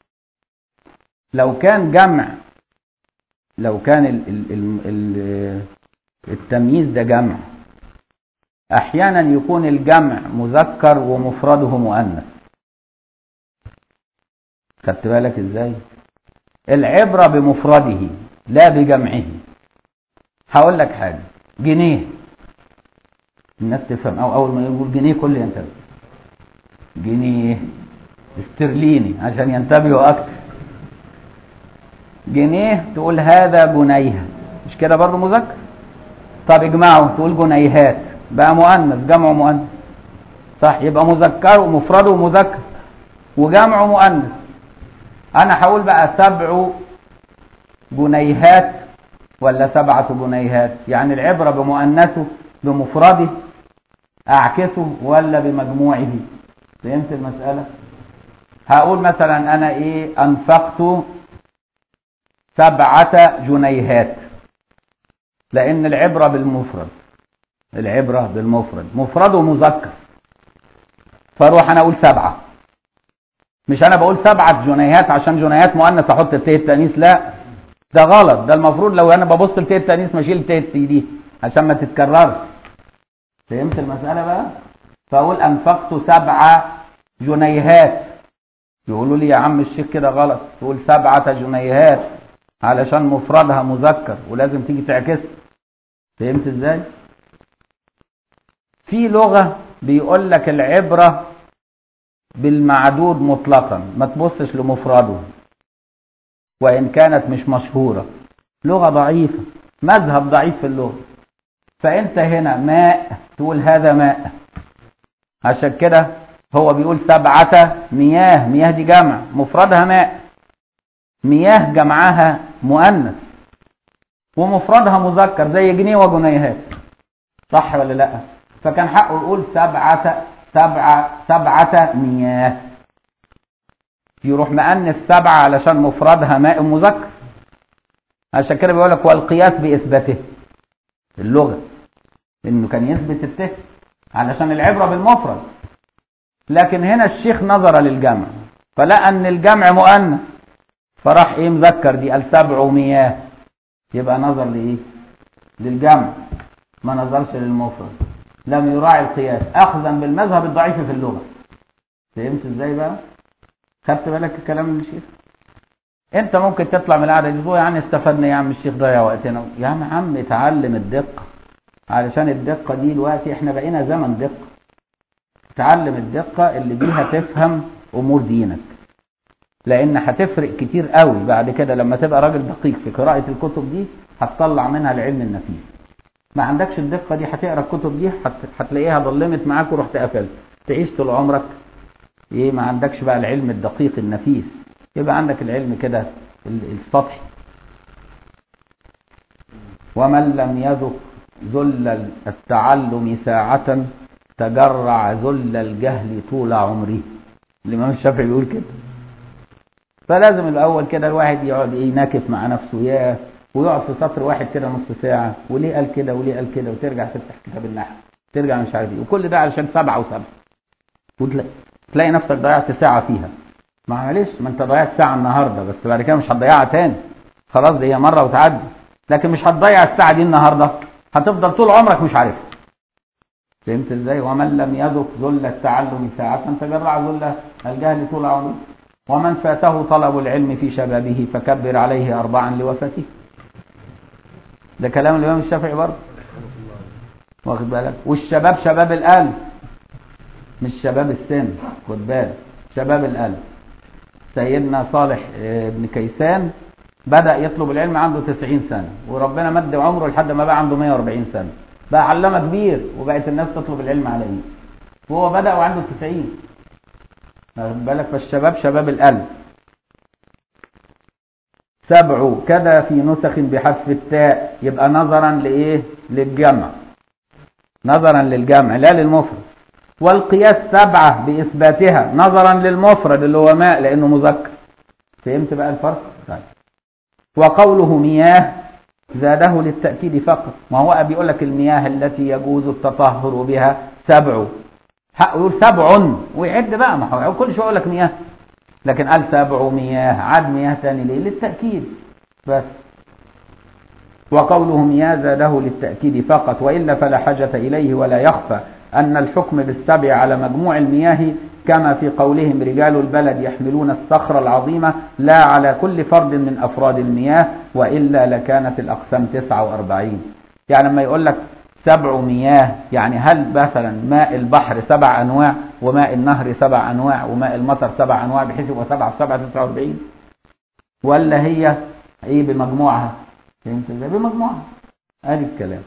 لو كان جمع لو كان ال ال ال ال التمييز ده جمع احيانا يكون الجمع مذكر ومفرده مؤنث خدت بالك ازاي العبرة بمفرده لا بجمعه هقول لك حاجة جنيه الناس تفهم او اول ما يقول جنيه كل ينتبه جنيه استرليني عشان ينتبهوا اكتر جنيه تقول هذا جنيه مش كده برضه مذكر طب اجمعه تقول جنيهات بقى مؤنث جمع مؤنث صح يبقى مذكر ومفرده مذكر وجمعه مؤنث انا هقول بقى سبع جنيهات ولا سبعة جنيهات يعني العبرة بمؤنثه بمفرده اعكسه ولا بمجموعه فهمت المسألة هقول مثلا انا ايه انفقت سبعة جنيهات لان العبرة بالمفرد العبرة بالمفرد مفرده مذكر فاروح انا اقول سبعة مش انا بقول سبعة جنيهات عشان جنيهات مؤنث احط التاء التانيث لا ده غلط ده المفروض لو انا ببص لتاء التانيث ما اشيل التاء دي عشان ما تتكررش فهمت المسألة بقى فاقول انفقت سبعة جنيهات يقولوا لي يا عم الشيخ كده غلط تقول سبعة جنيهات علشان مفردها مذكر ولازم تيجي تعكسها فهمت ازاي في لغة بيقول لك العبرة بالمعدود مطلقا ما تبصش لمفرده وإن كانت مش مشهورة لغة ضعيفة مذهب ضعيف في اللغة فأنت هنا ماء تقول هذا ماء عشان كده هو بيقول سبعة مياه مياه دي جمع مفردها ماء مياه جمعها مؤنث ومفردها مذكر زي جنيه وجنيهات صح ولا لا فكان حقه يقول سبعة سبعة سبعة مياه يروح مؤنث سبعة علشان مفردها ماء مذكر عشان كده بيقول لك والقياس بإثباته اللغة انه كان يثبت الته علشان العبرة بالمفرد لكن هنا الشيخ نظر للجمع فلقى ان الجمع مؤنث فراح ايه مذكر دي قال سبع مياه يبقى نظر لايه للجمع ما نظرش للمفرد لم يراعي القياس اخذا بالمذهب الضعيف في اللغه فهمت ازاي بقى خدت بالك الكلام من الشيخ انت ممكن تطلع من القعده دي تقول يعني استفدنا يا عم الشيخ ضيع وقتنا يا عم عم اتعلم الدقه علشان الدقه دي دلوقتي احنا بقينا زمن دقه تعلم الدقه اللي بيها تفهم امور دينك لان هتفرق كتير قوي بعد كده لما تبقى راجل دقيق في قراءة الكتب دي هتطلع منها العلم النفيس ما عندكش الدقة دي هتقرا الكتب دي هت- هتلاقيها ضلمت معاك ورحت قفلت تعيش طول عمرك ايه ما عندكش بقى العلم الدقيق النفيس يبقى عندك العلم كده ال- السطحي ومن لم يذق ذل التعلم ساعة تجرع ذل الجهل طول عمره الإمام الشافعي بيقول كده فلازم الأول كده الواحد يقعد يناكف مع نفسه ياه ويقعد في سطر واحد كده نص ساعة وليه قال كده وليه قال كده وترجع تفتح كتاب النحو ترجع مش عارف ايه وكل ده علشان سبعة وسبعة وتلاقي تلاقي نفسك ضيعت ساعة فيها ما معلش ما انت ضيعت ساعة النهاردة بس بعد كده مش هتضيعها تاني خلاص دي هي مرة وتعدي لكن مش هتضيع الساعة دي النهاردة هتفضل طول عمرك مش عارفها فهمت ازاي ومن لم يذق ذل التعلم ساعة تجرع ذل الجهل طول عمره ومن فاته طلب العلم في شبابه فكبر عليه أربعا لوفاته ده كلام الإمام الشافعي برضه واخد بالك والشباب شباب القلب مش شباب السن خد بالك شباب القلب سيدنا صالح آه، بن كيسان بدأ يطلب العلم عنده 90 سنة وربنا مد عمره لحد ما بقى عنده 140 سنة بقى علامة كبير وبقت الناس تطلب العلم عليه وهو بدأ وعنده 90 واخد بالك فالشباب شباب القلب سبع كذا في نسخ بحذف التاء يبقى نظرا لايه للجمع نظرا للجمع لا للمفرد والقياس سبعة بإثباتها نظرا للمفرد اللي هو ماء لأنه مذكر فهمت بقى الفرق طيب وقوله مياه زاده للتأكيد فقط ما هو بيقول لك المياه التي يجوز التطهر بها سبع حق يقول سبع ويعد بقى ما هو كل شويه يقول لك مياه لكن قال سبع مياه عاد مياه تاني ليه للتأكيد بس وقوله مياه زاده للتأكيد فقط وإلا فلا حاجة إليه ولا يخفى أن الحكم بالسبع على مجموع المياه كما في قولهم رجال البلد يحملون الصخرة العظيمة لا على كل فرد من أفراد المياه وإلا لكانت الأقسام 49 يعني لما يقول لك سبع مياه يعني هل مثلا ماء البحر سبع أنواع وماء النهر سبع أنواع وماء المطر سبع أنواع بحيث يبقى سبعة في سبعة 49 ولا هي ايه بمجموعها فهمت ازاي بمجموعها ادي الكلام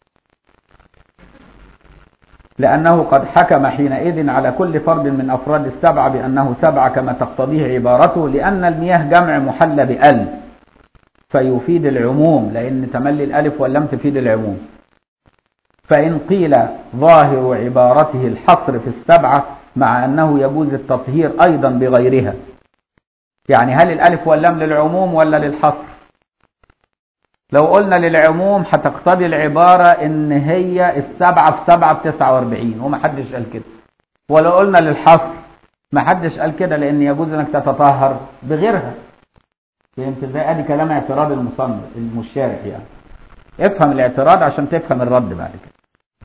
لأنه قد حكم حينئذ على كل فرد من أفراد السبعة بأنه سبعة كما تقتضيه عبارته لأن المياه جمع محل بأل فيفيد العموم لأن تملي الألف واللم تفيد العموم فإن قيل ظاهر عبارته الحصر في السبعة مع أنه يجوز التطهير أيضا بغيرها يعني هل الألف واللام للعموم ولا للحصر لو قلنا للعموم هتقتضي العبارة ان هي السبعة في سبعة بتسعة واربعين ومحدش قال كده ولو قلنا للحصر محدش قال كده لان يجوز انك تتطهر بغيرها فهمت ازاي ادي كلام اعتراض المصنف المشارح يعني افهم الاعتراض عشان تفهم الرد بعد كده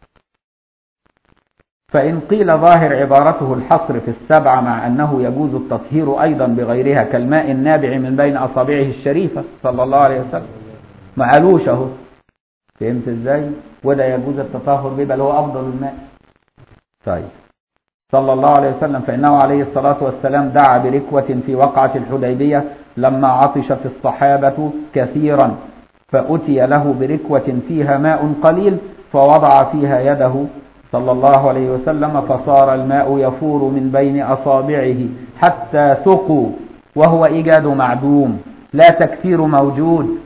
فإن قيل ظاهر عبارته الحصر في السبعة مع أنه يجوز التطهير أيضا بغيرها كالماء النابع من بين أصابعه الشريفة صلى الله عليه وسلم ما قالوش اهو فهمت ازاي وده يجوز التطهر به بل هو افضل الماء طيب صلى الله عليه وسلم فانه عليه الصلاه والسلام دعا بركوه في وقعه الحديبيه لما عطشت الصحابه كثيرا فاتي له بركوه فيها ماء قليل فوضع فيها يده صلى الله عليه وسلم فصار الماء يفور من بين اصابعه حتى سقوا وهو ايجاد معدوم لا تكثير موجود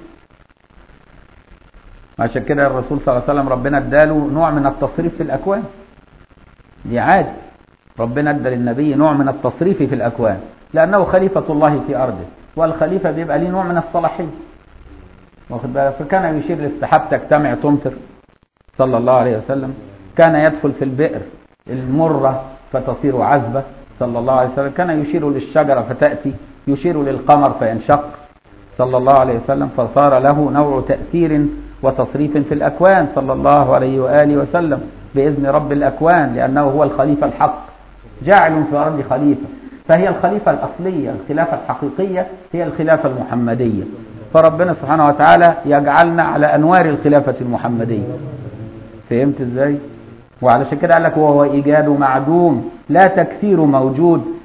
عشان كده الرسول صلى الله عليه وسلم ربنا اداله نوع من التصريف في الاكوان دي عادي ربنا ادى للنبي نوع من التصريف في الاكوان لانه خليفه الله في ارضه والخليفه بيبقى ليه نوع من الصلاحيه واخد بالك فكان يشير للسحاب تجتمع تمطر صلى الله عليه وسلم كان يدخل في البئر المره فتصير عذبه صلى الله عليه وسلم كان يشير للشجره فتاتي يشير للقمر فينشق صلى الله عليه وسلم فصار له نوع تاثير وتصريف في الأكوان صلى الله عليه وآله وسلم بإذن رب الأكوان لأنه هو الخليفة الحق جاعل في الأرض خليفة فهي الخليفة الأصلية الخلافة الحقيقية هي الخلافة المحمدية فربنا سبحانه وتعالى يجعلنا على أنوار الخلافة المحمدية فهمت إزاي؟ وعلشان كده قال لك وهو إيجاد معدوم لا تكثير موجود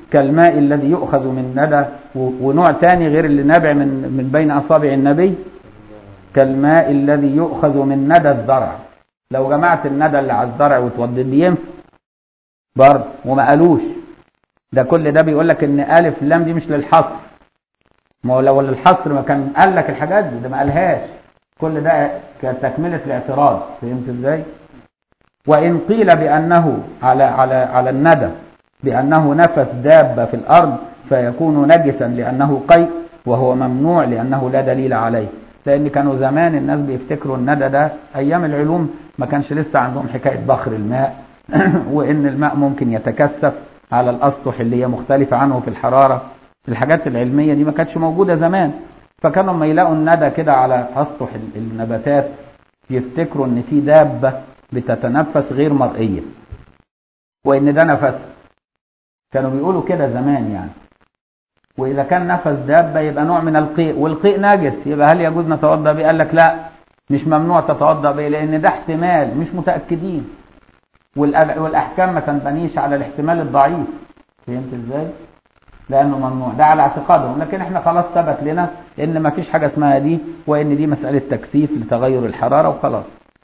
كالماء الذي يؤخذ من ندى ونوع تاني غير اللي نابع من من بين اصابع النبي كالماء الذي يؤخذ من ندى الزرع لو جمعت الندى اللي على الزرع وتودي بينفع برضه وما قالوش ده كل ده بيقول لك ان الف لام دي مش للحصر ما هو لو للحصر ما كان قال لك الحاجات دي ده ما قالهاش كل ده كتكمله الاعتراض فهمت ازاي وان قيل بانه على على على الندى بانه نفس دابه في الارض فيكون نجسا لانه قيء وهو ممنوع لانه لا دليل عليه لان كانوا زمان الناس بيفتكروا الندى ده ايام العلوم ما كانش لسه عندهم حكايه بخر الماء وان الماء ممكن يتكثف على الاسطح اللي هي مختلفه عنه في الحراره الحاجات العلميه دي ما كانتش موجوده زمان فكانوا لما يلاقوا الندى كده على اسطح النباتات يفتكروا ان في دابه بتتنفس غير مرئيه وان ده نفس كانوا بيقولوا كده زمان يعني واذا كان نفس دابه يبقى نوع من القيء والقيء نجس يبقى هل يجوز نتوضا به قال لك لا مش ممنوع تتوضا به لان ده احتمال مش متاكدين والاحكام ما تنبنيش على الاحتمال الضعيف فهمت ازاي لانه ممنوع ده على اعتقادهم لكن احنا خلاص ثبت لنا ان ما فيش حاجه اسمها دي وان دي مساله تكثيف لتغير الحراره وخلاص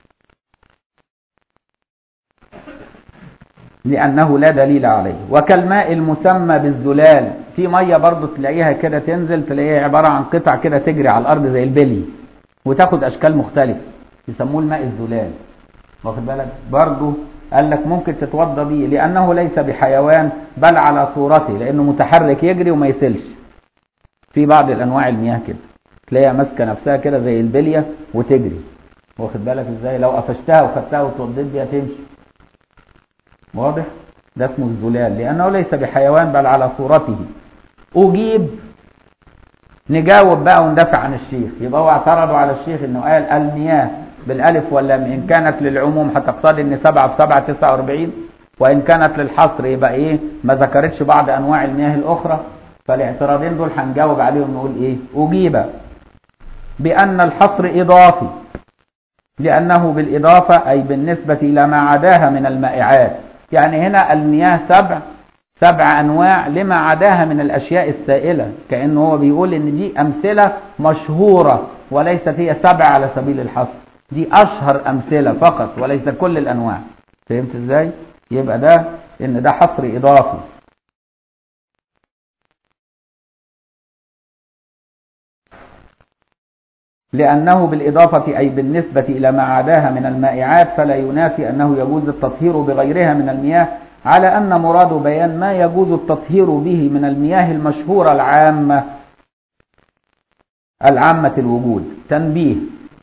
لأنه لا دليل عليه وكالماء المسمى بالزلال في مية برضو تلاقيها كده تنزل تلاقيها عبارة عن قطع كده تجري على الأرض زي البلي وتاخد أشكال مختلفة يسموه الماء الزلال واخد بالك برضو قال لك ممكن تتوضى بيه لأنه ليس بحيوان بل على صورته لأنه متحرك يجري وما يسلش في بعض الأنواع المياه كده تلاقيها ماسكة نفسها كده زي البلية وتجري واخد بالك ازاي لو قفشتها وخدتها وتوضيت بيها تمشي واضح ده اسمه الزلال لأنه ليس بحيوان بل على صورته أجيب نجاوب بقى وندافع عن الشيخ يبقى هو اعترضوا على الشيخ انه قال المياه بالالف واللام ان كانت للعموم هتقتضي ان 7 في 7 49 وان كانت للحصر يبقى ايه ما ذكرتش بعض انواع المياه الاخرى فالاعتراضين دول هنجاوب عليهم نقول ايه اجيب بان الحصر اضافي لانه بالاضافه اي بالنسبه الى ما عداها من المائعات يعني هنا المياه سبع سبع انواع لما عداها من الاشياء السائله كانه هو بيقول ان دي امثله مشهوره وليست هي سبع على سبيل الحصر دي اشهر امثله فقط وليس كل الانواع فهمت ازاي يبقى ده ان ده حصر اضافي لأنه بالإضافة أي بالنسبة إلى ما عداها من المائعات فلا ينافي أنه يجوز التطهير بغيرها من المياه على أن مراد بيان ما يجوز التطهير به من المياه المشهورة العامة العامة الوجود تنبيه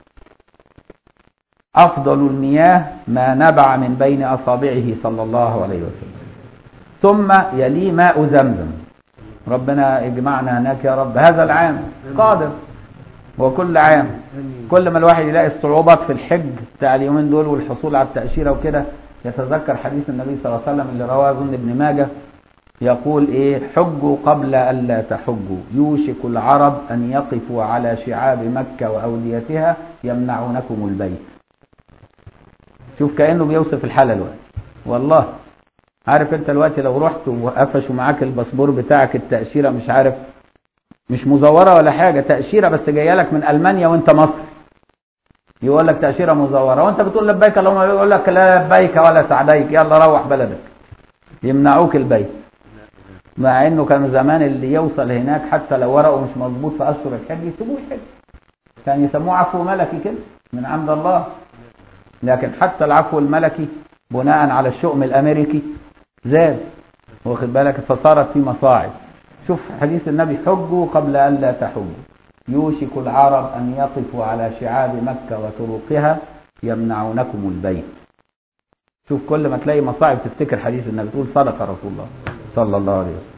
أفضل المياه ما نبع من بين أصابعه صلى الله عليه وسلم ثم يلي ماء زمزم ربنا اجمعنا هناك يا رب هذا العام قادر وكل عام كل ما الواحد يلاقي الصعوبات في الحج بتاع اليومين دول والحصول على التأشيرة وكده يتذكر حديث النبي صلى الله عليه وسلم اللي رواه اظن ابن ماجه يقول ايه حجوا قبل الا تحجوا يوشك العرب ان يقفوا على شعاب مكة واوديتها يمنعونكم البيت شوف كأنه بيوصف الحالة الوقت والله عارف انت الوقت لو رحت وقفشوا معاك الباسبور بتاعك التأشيرة مش عارف مش مزورة ولا حاجة تأشيرة بس جاية لك من ألمانيا وانت مصر يقول لك تأشيرة مزورة وانت بتقول لبيك اللهم يقول لك لا لبيك ولا سعديك يلا روح بلدك يمنعوك البيت مع انه كان زمان اللي يوصل هناك حتى لو ورقه مش مظبوط في اشهر الحج يسيبوه يحج كان يسموه عفو ملكي كده من عند الله لكن حتى العفو الملكي بناء على الشؤم الامريكي زاد واخد بالك فصارت في مصاعب شوف حديث النبي حجوا قبل أن لا تحجوا يوشك العرب أن يقفوا على شعاب مكة وطرقها يمنعونكم البيت شوف كل ما تلاقي مصاعب تفتكر حديث النبي تقول صدق رسول الله صلى الله عليه وسلم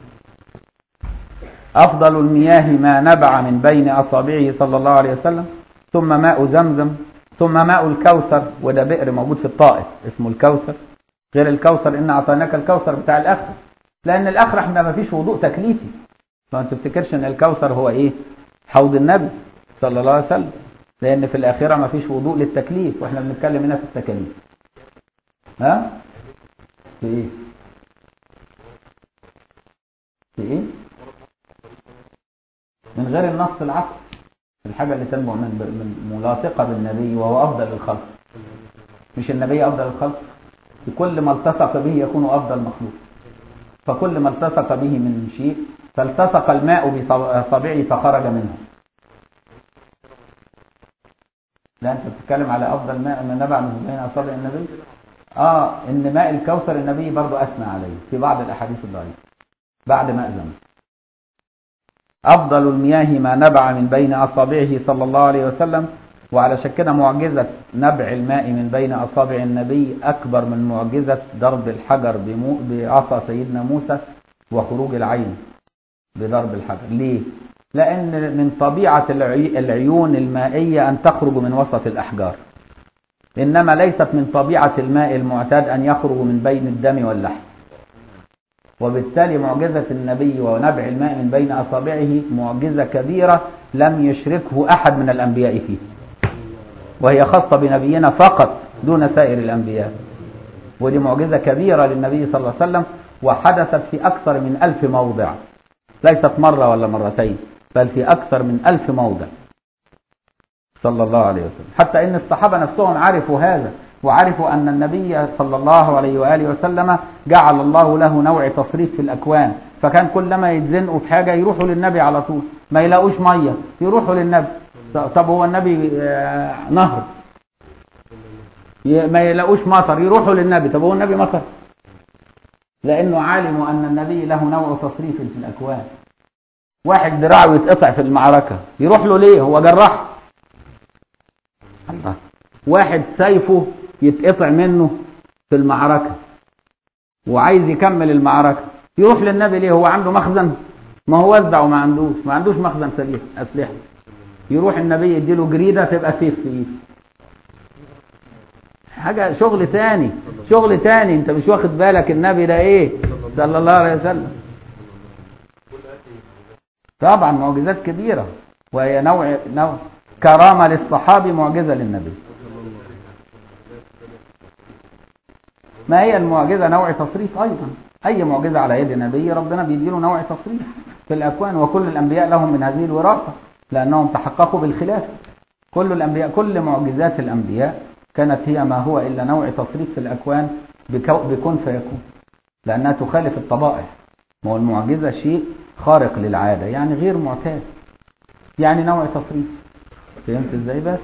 أفضل المياه ما نبع من بين أصابعه صلى الله عليه وسلم ثم ماء زمزم ثم ماء الكوثر وده بئر موجود في الطائف اسمه الكوثر غير الكوثر إن أعطيناك الكوثر بتاع الأخر لأن الأخر احنا ما فيش وضوء تكليفي فما تفتكرش ان الكوثر هو ايه حوض النبي صلى الله عليه وسلم لان في الاخره ما فيش وضوء للتكليف واحنا بنتكلم هنا في التكاليف ها في ايه غير النص العقل الحاجة اللي تنبع من من ملاصقة بالنبي وهو أفضل الخلق مش النبي أفضل الخلق بكل ما التصق به يكون أفضل مخلوق فكل ما التصق به من شيء فالتصق الماء بصبعه فخرج منه لا انت بتتكلم على افضل ماء ما نبع من بين اصابع النبي اه ان ماء الكوثر النبي برضو اثنى عليه في بعض الاحاديث الضعيفه بعد ما اذن افضل المياه ما نبع من بين اصابعه صلى الله عليه وسلم وعلى كده معجزة نبع الماء من بين أصابع النبي أكبر من معجزة ضرب الحجر بعصا سيدنا موسى وخروج العين بضرب الحجر ليه؟ لأن من طبيعة العيون المائية أن تخرج من وسط الأحجار إنما ليست من طبيعة الماء المعتاد أن يخرج من بين الدم واللحم وبالتالي معجزة النبي ونبع الماء من بين أصابعه معجزة كبيرة لم يشركه أحد من الأنبياء فيه وهي خاصة بنبينا فقط دون سائر الأنبياء ودي معجزة كبيرة للنبي صلى الله عليه وسلم وحدثت في أكثر من ألف موضع ليست مرة ولا مرتين بل في أكثر من ألف موضع صلى الله عليه وسلم حتى إن الصحابة نفسهم عرفوا هذا وعرفوا أن النبي صلى الله عليه وآله وسلم جعل الله له نوع تصريف في الأكوان فكان كلما يتزنقوا في حاجة يروحوا للنبي على طول ما يلاقوش مية يروحوا للنبي طب هو النبي نهر ما يلاقوش مطر يروحوا للنبي طب هو النبي مطر لأنه علموا أن النبي له نوع تصريف في الأكوان واحد دراعه يتقطع في المعركة يروح له ليه هو جراح الله واحد سيفه يتقطع منه في المعركة وعايز يكمل المعركة يروح للنبي ليه هو عنده مخزن ما هو وزع وما عندوش ما عندوش مخزن سليح أسلحة يروح النبي يديله جريدة تبقى سيف في ايده حاجة شغل تاني شغل تاني انت مش واخد بالك النبي ده ايه صلى الله عليه وسلم طبعا معجزات كبيرة وهي نوع نوع كرامة للصحابي معجزة للنبي ما هي المعجزة نوع تصريف أيضا أي معجزة على يد نبي ربنا بيديله نوع تصريف في الأكوان وكل الأنبياء لهم من هذه الوراثة لأنهم تحققوا بالخلاف كل الأنبياء كل معجزات الأنبياء كانت هي ما هو إلا نوع تصريف في الأكوان بكن فيكون لأنها تخالف الطبائع ما هو المعجزة شيء خارق للعادة يعني غير معتاد يعني نوع تصريف فهمت ازاي بس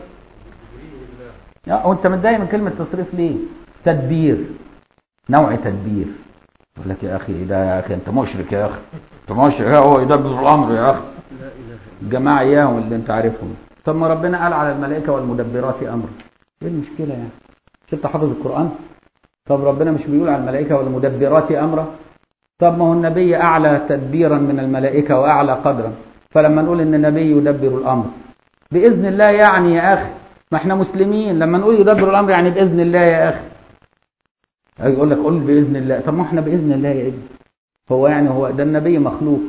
وانت متضايق من كلمة تصريف ليه تدبير نوع تدبير يقول لك يا اخي ده يا اخي انت مشرك يا اخي انت مشرك هو يدبر الامر يا اخي الجماعة اياهم اللي انت عارفهم طب ما ربنا قال على الملائكة والمدبرات امر ايه المشكلة يعني مش انت حافظ القرآن طب ربنا مش بيقول على الملائكة والمدبرات امرا طب ما هو النبي اعلى تدبيرا من الملائكة واعلى قدرا فلما نقول ان النبي يدبر الامر باذن الله يعني يا اخي ما احنا مسلمين لما نقول يدبر الامر يعني باذن الله يا اخي يقول لك قول باذن الله طب ما احنا باذن الله يا ابني هو يعني هو ده النبي مخلوق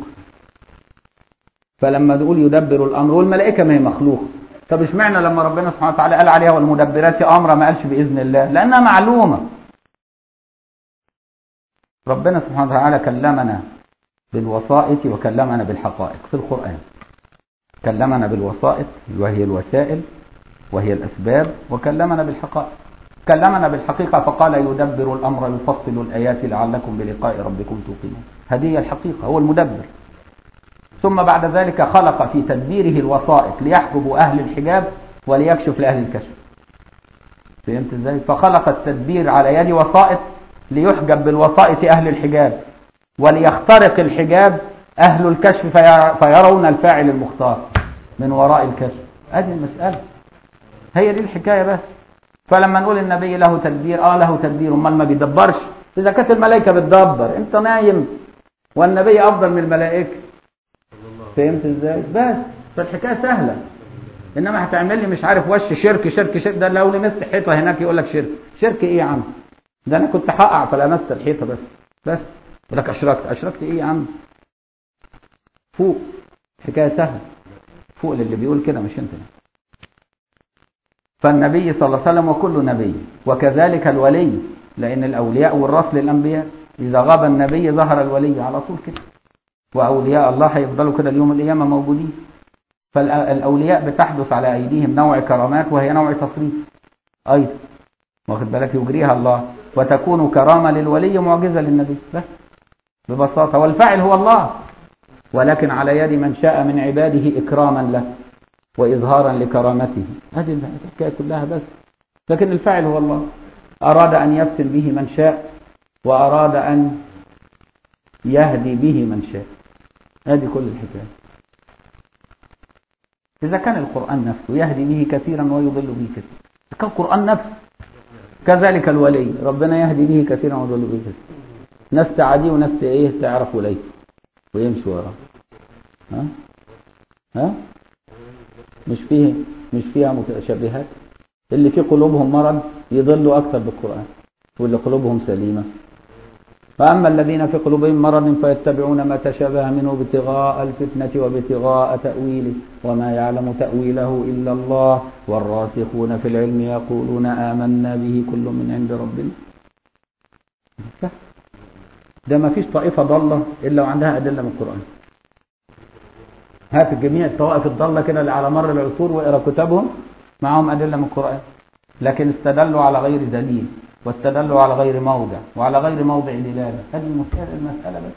فلما نقول يدبر الامر والملائكه ما هي مخلوق طب اشمعنى لما ربنا سبحانه وتعالى قال عليها والمدبرات امرا ما قالش باذن الله لانها معلومه ربنا سبحانه وتعالى كلمنا بالوسائط وكلمنا بالحقائق في القرآن كلمنا بالوسائط وهي الوسائل وهي الأسباب وكلمنا بالحقائق كلمنا بالحقيقة فقال يدبر الأمر يفصل الآيات لعلكم بلقاء ربكم توقنون هذه هي الحقيقة هو المدبر ثم بعد ذلك خلق في تدبيره الوسائط ليحجب أهل الحجاب وليكشف لأهل الكشف فهمت ازاي فخلق التدبير على يد وسائط ليحجب بالوسائط أهل الحجاب وليخترق الحجاب أهل الكشف فيرون الفاعل المختار من وراء الكشف هذه المسألة هي دي الحكاية بس فلما نقول النبي له تدبير اه له تدبير امال ما بيدبرش اذا كانت الملائكة بتدبر انت نايم والنبي افضل من الملائكة فهمت ازاي بس فالحكاية سهلة انما هتعمل لي مش عارف وش شرك شرك شرك ده لو لمست حيطة هناك يقول لك شرك شرك ايه يا عم ده انا كنت هقع فلمست الحيطة بس بس يقول لك اشركت اشركت ايه يا عم فوق حكاية سهلة فوق للي بيقول كده مش انت فالنبي صلى الله عليه وسلم وكل نبي وكذلك الولي لأن الأولياء والرسل الأنبياء إذا غاب النبي ظهر الولي على طول كده وأولياء الله هيفضلوا كده اليوم القيامة موجودين فالأولياء بتحدث على أيديهم نوع كرامات وهي نوع تصريف أيضا واخد بالك يجريها الله وتكون كرامة للولي معجزة للنبي بس ببساطة والفاعل هو الله ولكن على يد من شاء من عباده إكراما له وإظهارا لكرامته هذه الحكاية كلها بس لكن الفاعل هو الله أراد أن يفتن به من شاء وأراد أن يهدي به من شاء هذه كل الحكاية إذا كان القرآن نفسه يهدي به كثيرا ويضل به كثيرا كان القرآن نفسه كذلك الولي ربنا يهدي به كثيرا ويضل به كثيرا ناس تعاديه وناس ايه تعرف وليه ويمشي وراه ها ها مش فيه مش فيها متشابهات اللي في قلوبهم مرض يضلوا اكثر بالقرآن واللي قلوبهم سليمة فأما الذين في قلوبهم مرض فيتبعون ما تشابه منه ابتغاء الفتنة وابتغاء تأويله وما يعلم تأويله إلا الله والراسخون في العلم يقولون آمنا به كل من عند ربنا ده ما فيش طائفة ضالة إلا وعندها أدلة من القرآن هات جميع الطوائف الضالة كده اللي على مر العصور واقرا كتابهم معهم أدلة من القرآن لكن استدلوا على غير دليل واستدلوا على غير موضع وعلى غير موضع دلالة هذه المسألة المسألة بس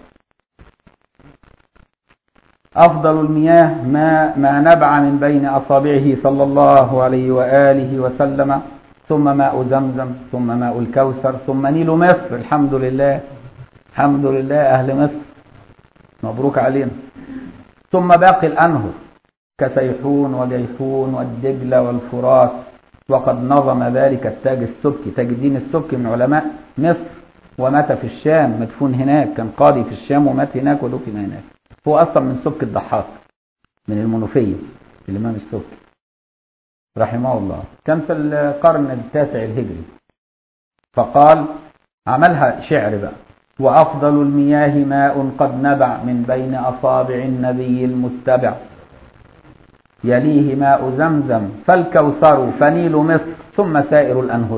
أفضل المياه ما, ما نبع من بين أصابعه صلى الله عليه وآله وسلم ثم ماء زمزم ثم ماء الكوثر ثم نيل مصر الحمد لله الحمد لله أهل مصر مبروك علينا ثم باقي الأنهر كسيحون وجيحون والدجلة والفرات وقد نظم ذلك التاج السبكي تاج الدين السبكي من علماء مصر ومات في الشام مدفون هناك كان قاضي في الشام ومات هناك ودفن هناك هو أصلا من سبك الضحاك من المنوفية الإمام السبكي رحمه الله كان في القرن التاسع الهجري فقال عملها شعر بقى وأفضل المياه ماء قد نبع من بين أصابع النبي المتبع يليه ماء زمزم فالكوثر فنيل مصر ثم سائر الأنهر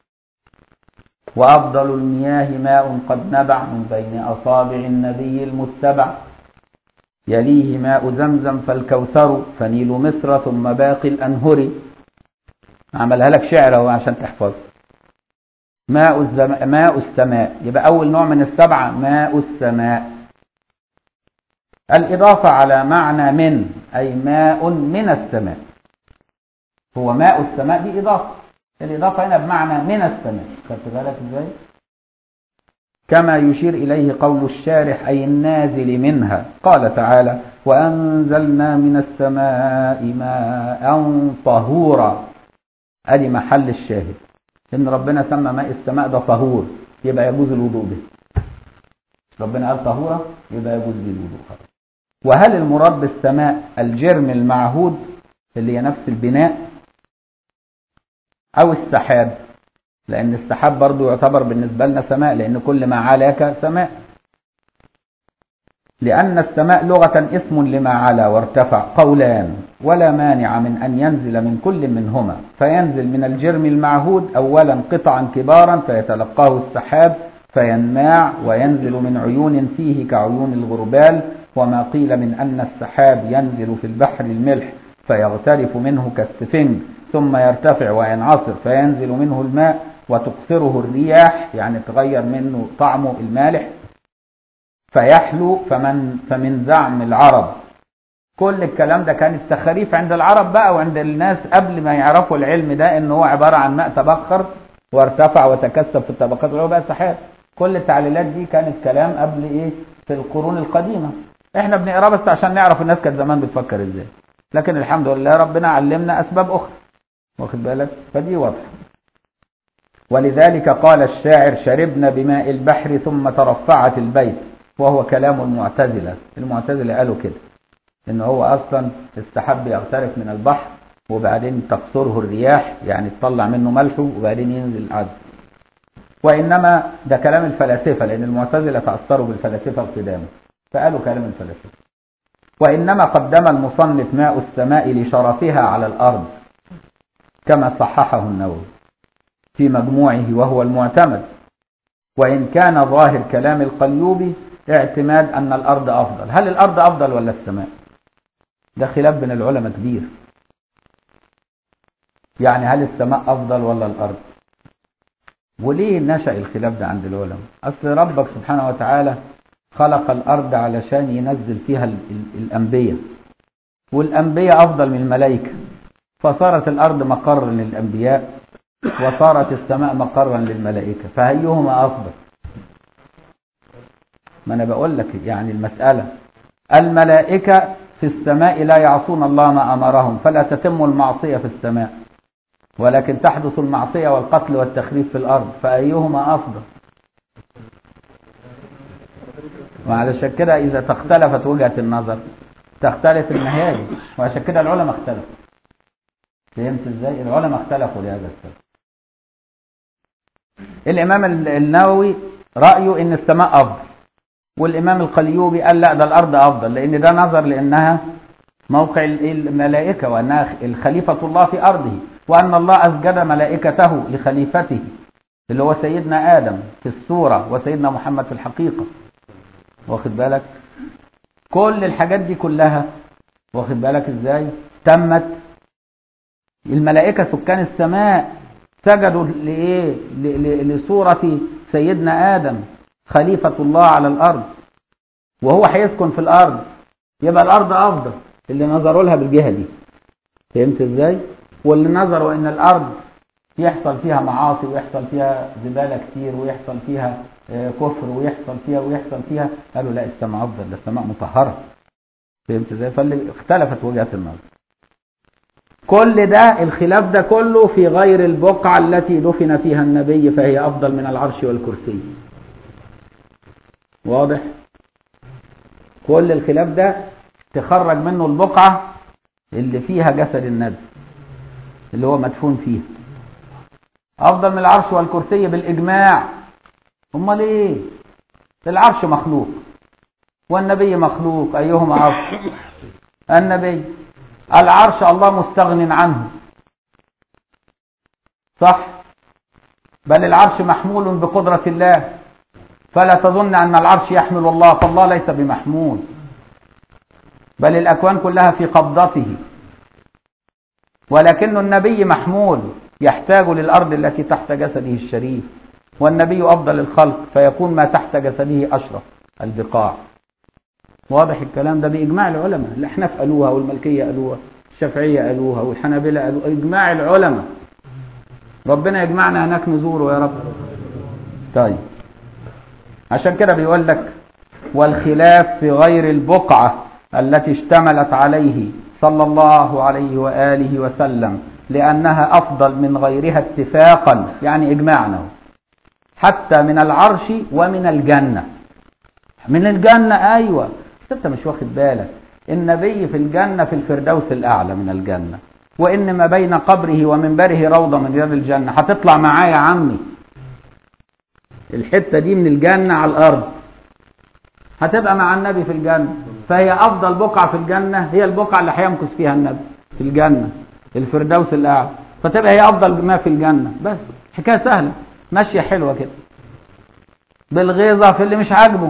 وأفضل المياه ماء قد نبع من بين أصابع النبي المتبع يليه ماء زمزم فالكوثر فنيل مصر ثم باقي الأنهر عملها لك شعر عشان تحفظ ماء, الزم... ماء السماء يبقى أول نوع من السبعة ماء السماء الإضافة على معنى من أي ماء من السماء هو ماء السماء دي إضافة الإضافة هنا بمعنى من السماء خدت بالك إزاي كما يشير إليه قول الشارح أي النازل منها قال تعالى وأنزلنا من السماء ماء طهورا أدي محل الشاهد إن ربنا سمى ماء السماء ده طهور يبقى يجوز الوضوء به ربنا قال طهورا يبقى يجوز به الوضوء خلاص وهل المراد بالسماء الجرم المعهود اللي هي نفس البناء او السحاب لان السحاب برضو يعتبر بالنسبة لنا سماء لان كل ما علاك سماء لأن السماء لغة اسم لما علا وارتفع قولان ولا مانع من أن ينزل من كل منهما فينزل من الجرم المعهود أولا قطعا كبارا فيتلقاه السحاب فينماع وينزل من عيون فيه كعيون الغربال وما قيل من أن السحاب ينزل في البحر الملح فيغترف منه كالسفنج ثم يرتفع وينعصر فينزل منه الماء وتقصره الرياح يعني تغير منه طعمه المالح فيحلو فمن فمن زعم العرب كل الكلام ده كان التخاريف عند العرب بقى وعند الناس قبل ما يعرفوا العلم ده ان هو عبارة عن ماء تبخر وارتفع وتكثف في الطبقات اللي هو بقى سحاب كل التعليلات دي كانت كلام قبل ايه في القرون القديمة احنا بنقرا بس عشان نعرف الناس كانت زمان بتفكر ازاي لكن الحمد لله ربنا علمنا اسباب اخرى واخد بالك فدي واضحه ولذلك قال الشاعر شربنا بماء البحر ثم ترفعت البيت وهو كلام المعتزله المعتزله قالوا كده ان هو اصلا استحب يغترف من البحر وبعدين تقصره الرياح يعني تطلع منه ملحه وبعدين ينزل عذب وانما ده كلام الفلاسفه لان المعتزله تاثروا بالفلاسفه القدامى فقالوا كلام الفلاسفه وانما قدم المصنف ماء السماء لشرفها على الارض كما صححه النووي في مجموعه وهو المعتمد وان كان ظاهر كلام القليوبي اعتماد ان الارض افضل هل الارض افضل ولا السماء ده خلاف بين العلماء كبير يعني هل السماء أفضل ولا الأرض وليه نشأ الخلاف ده عند العلماء أصل ربك سبحانه وتعالى خلق الأرض علشان ينزل فيها الأنبياء والأنبياء أفضل من الملائكة فصارت الأرض مقر للأنبياء وصارت السماء مقرا للملائكة فهيهما أفضل ما أنا بقول لك يعني المسألة الملائكة في السماء لا يعصون الله ما أمرهم فلا تتم المعصية في السماء ولكن تحدث المعصية والقتل والتخريب في الأرض فأيهما أفضل وعلشان كده إذا تختلفت وجهة النظر تختلف النهاية وعشان كده العلماء اختلفوا فهمت ازاي العلماء اختلفوا لهذا السبب الإمام النووي رأيه إن السماء أفضل والإمام القليوبي قال لا ده الأرض أفضل لأن ده نظر لأنها موقع الملائكة وأنها الخليفة الله في أرضه وأن الله أسجد ملائكته لخليفته اللي هو سيدنا آدم في الصورة وسيدنا محمد في الحقيقة واخد بالك كل الحاجات دي كلها واخد بالك ازاي تمت الملائكة سكان السماء سجدوا لإيه لصورة سيدنا آدم خليفة الله على الأرض وهو هيسكن في الأرض يبقى الأرض أفضل اللي نظروا لها بالجهة دي فهمت ازاي واللي نظروا ان الأرض يحصل فيها معاصي ويحصل فيها زبالة كتير ويحصل فيها كفر ويحصل فيها ويحصل فيها قالوا لا السماء أفضل ده السماء مطهرة فهمت ازاي فاللي اختلفت وجهات النظر كل ده الخلاف ده كله في غير البقعة التي دفن فيها النبي فهي أفضل من العرش والكرسي واضح كل الخلاف ده تخرج منه البقعة اللي فيها جسد النبي اللي هو مدفون فيها أفضل من العرش والكرسي بالإجماع امال ايه العرش مخلوق والنبي مخلوق أيهما أفضل النبي العرش الله مستغن عنه صح بل العرش محمول بقدرة الله فلا تظن أن العرش يحمل الله فالله ليس بمحمول بل الأكوان كلها في قبضته ولكن النبي محمول يحتاج للأرض التي تحت جسده الشريف والنبي أفضل الخلق فيكون ما تحت جسده أشرف البقاع واضح الكلام ده بإجماع العلماء الأحناف قالوها والملكية قالوها الشافعية قالوها والحنابلة قالوها إجماع العلماء ربنا يجمعنا هناك نزوره يا رب طيب عشان كده بيقول لك والخلاف في غير البقعة التي اشتملت عليه صلى الله عليه وآله وسلم لأنها أفضل من غيرها اتفاقا يعني إجماعنا حتى من العرش ومن الجنة من الجنة أيوة انت مش واخد بالك النبي في الجنة في الفردوس الأعلى من الجنة وإن ما بين قبره ومنبره روضة من رياض الجنة هتطلع معايا يا عمي الحتة دي من الجنة على الأرض هتبقى مع النبي في الجنة فهي أفضل بقعة في الجنة هي البقعة اللي هيمكث فيها النبي في الجنة الفردوس الأعلى فتبقى هي أفضل ما في الجنة بس حكاية سهلة ماشية حلوة كده بالغيظة في اللي مش عاجبه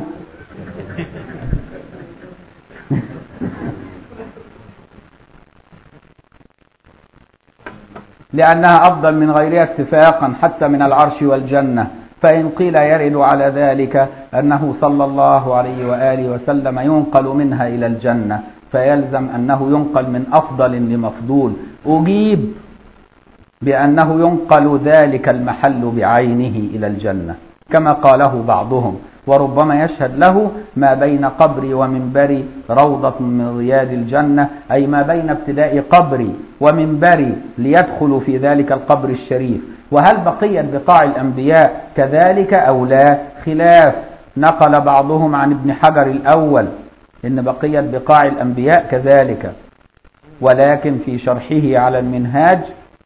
لأنها أفضل من غيرها اتفاقا حتى من العرش والجنة فإن قيل يرد على ذلك أنه صلى الله عليه وآله وسلم ينقل منها إلى الجنة فيلزم أنه ينقل من أفضل لمفضول أجيب بأنه ينقل ذلك المحل بعينه إلى الجنة كما قاله بعضهم وربما يشهد له ما بين قبري ومنبري روضة من رياض الجنة أي ما بين ابتداء قبري ومنبري ليدخلوا في ذلك القبر الشريف وهل بقيت بقاع الأنبياء كذلك أو لا خلاف نقل بعضهم عن ابن حجر الأول إن بقيت بقاع الأنبياء كذلك ولكن في شرحه على المنهاج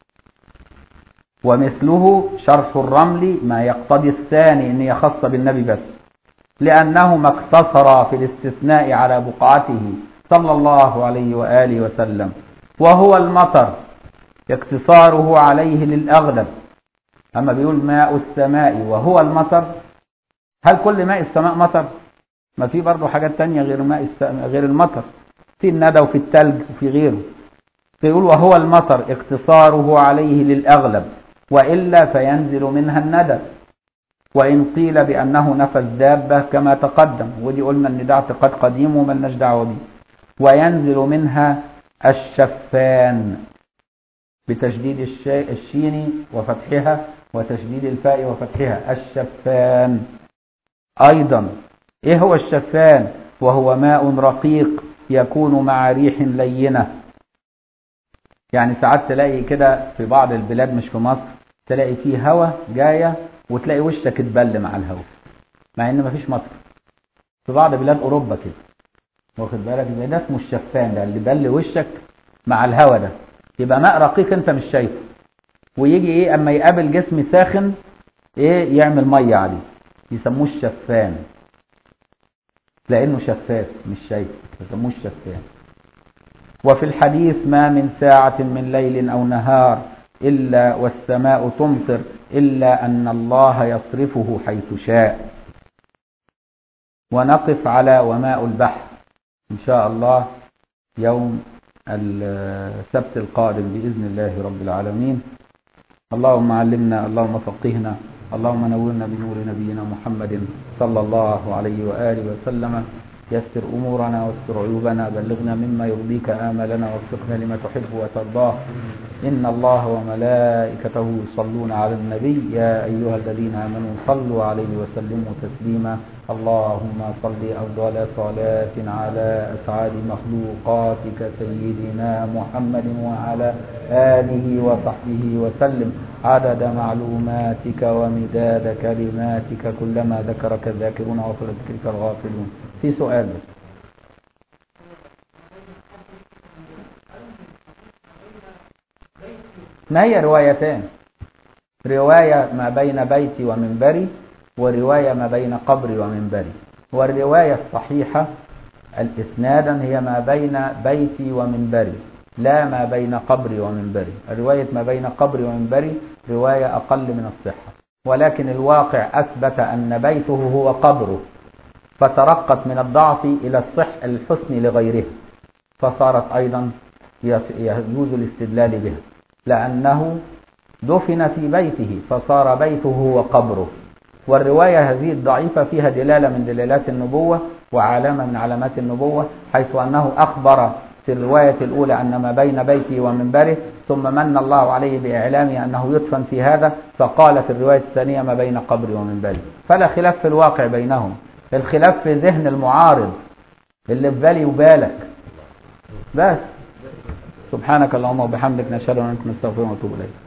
ومثله شرح الرمل ما يقتضي الثاني ان هي خاصة بالنبي بس لأنهما اقتصرا في الاستثناء على بقعته صلى الله عليه وآله وسلم وهو المطر اقتصاره عليه للأغلب أما بيقول ماء السماء وهو المطر هل كل ماء السماء مطر ما في برضه حاجات تانية غير ماء السماء غير المطر في الندى وفي التلج وفي غيره فيقول وهو المطر اقتصاره عليه للأغلب وإلا فينزل منها الندى وإن قيل بأنه نفى الدابة كما تقدم ودي قلنا أن ده اعتقاد قديم وملناش دعوة به وينزل منها الشفان بتشديد الشين وفتحها وتشديد الفاء وفتحها الشفان أيضا إيه هو الشفان وهو ماء رقيق يكون مع ريح لينة يعني ساعات تلاقي كده في بعض البلاد مش في مصر تلاقي فيه هواء جاية وتلاقي وشك اتبل مع الهواء مع ان مفيش مطر في بعض بلاد اوروبا كده واخد بالك ده, ده اسمه الشفان ده اللي بل وشك مع الهواء ده يبقى ماء رقيق انت مش شايفه ويجي ايه اما يقابل جسم ساخن ايه يعمل ميه عليه يسموه الشفان لانه شفاف مش شايف يسموه الشفان وفي الحديث ما من ساعة من ليل أو نهار إلا والسماء تمطر إلا أن الله يصرفه حيث شاء ونقف على وماء البحر إن شاء الله يوم السبت القادم بإذن الله رب العالمين اللهم علمنا اللهم فقهنا اللهم نورنا بنور نبينا محمد صلى الله عليه وآله وسلم يسر أمورنا واستر عيوبنا بلغنا مما يرضيك آملنا وفقنا لما تحب وترضاه إن الله وملائكته يصلون على النبي يا أيها الذين آمنوا صلوا عليه وسلموا تسليما اللهم صل أفضل صلاة على أسعاد مخلوقاتك سيدنا محمد وعلى آله وصحبه وسلم عدد معلوماتك ومداد كلماتك كلما ذكرك الذاكرون وصل ذكرك الغافلون في سؤال بس ما هي روايتان رواية ما بين بيتي ومنبري ورواية ما بين قبري ومنبري والرواية الصحيحة الإسنادا هي ما بين بيتي ومنبري لا ما بين قبري ومنبري الرواية ما بين قبري ومنبري رواية أقل من الصحة ولكن الواقع أثبت أن بيته هو قبره فترقت من الضعف إلى الصح الحسن لغيره فصارت أيضا يجوز الاستدلال بها لأنه دفن في بيته فصار بيته هو قبره والرواية هذه الضعيفة فيها دلالة من دلالات النبوة وعلامة من علامات النبوة حيث أنه أخبر في الرواية الأولى أن ما بين بيته ومنبره ثم من الله عليه بإعلامه أنه يدفن في هذا فقال في الرواية الثانية ما بين قبري ومنبري فلا خلاف في الواقع بينهم الخلاف في ذهن المعارض اللي في بالي وبالك بس سبحانك اللهم وبحمدك نشهد ان لا اله الا انت نستغفرك ونتوب اليك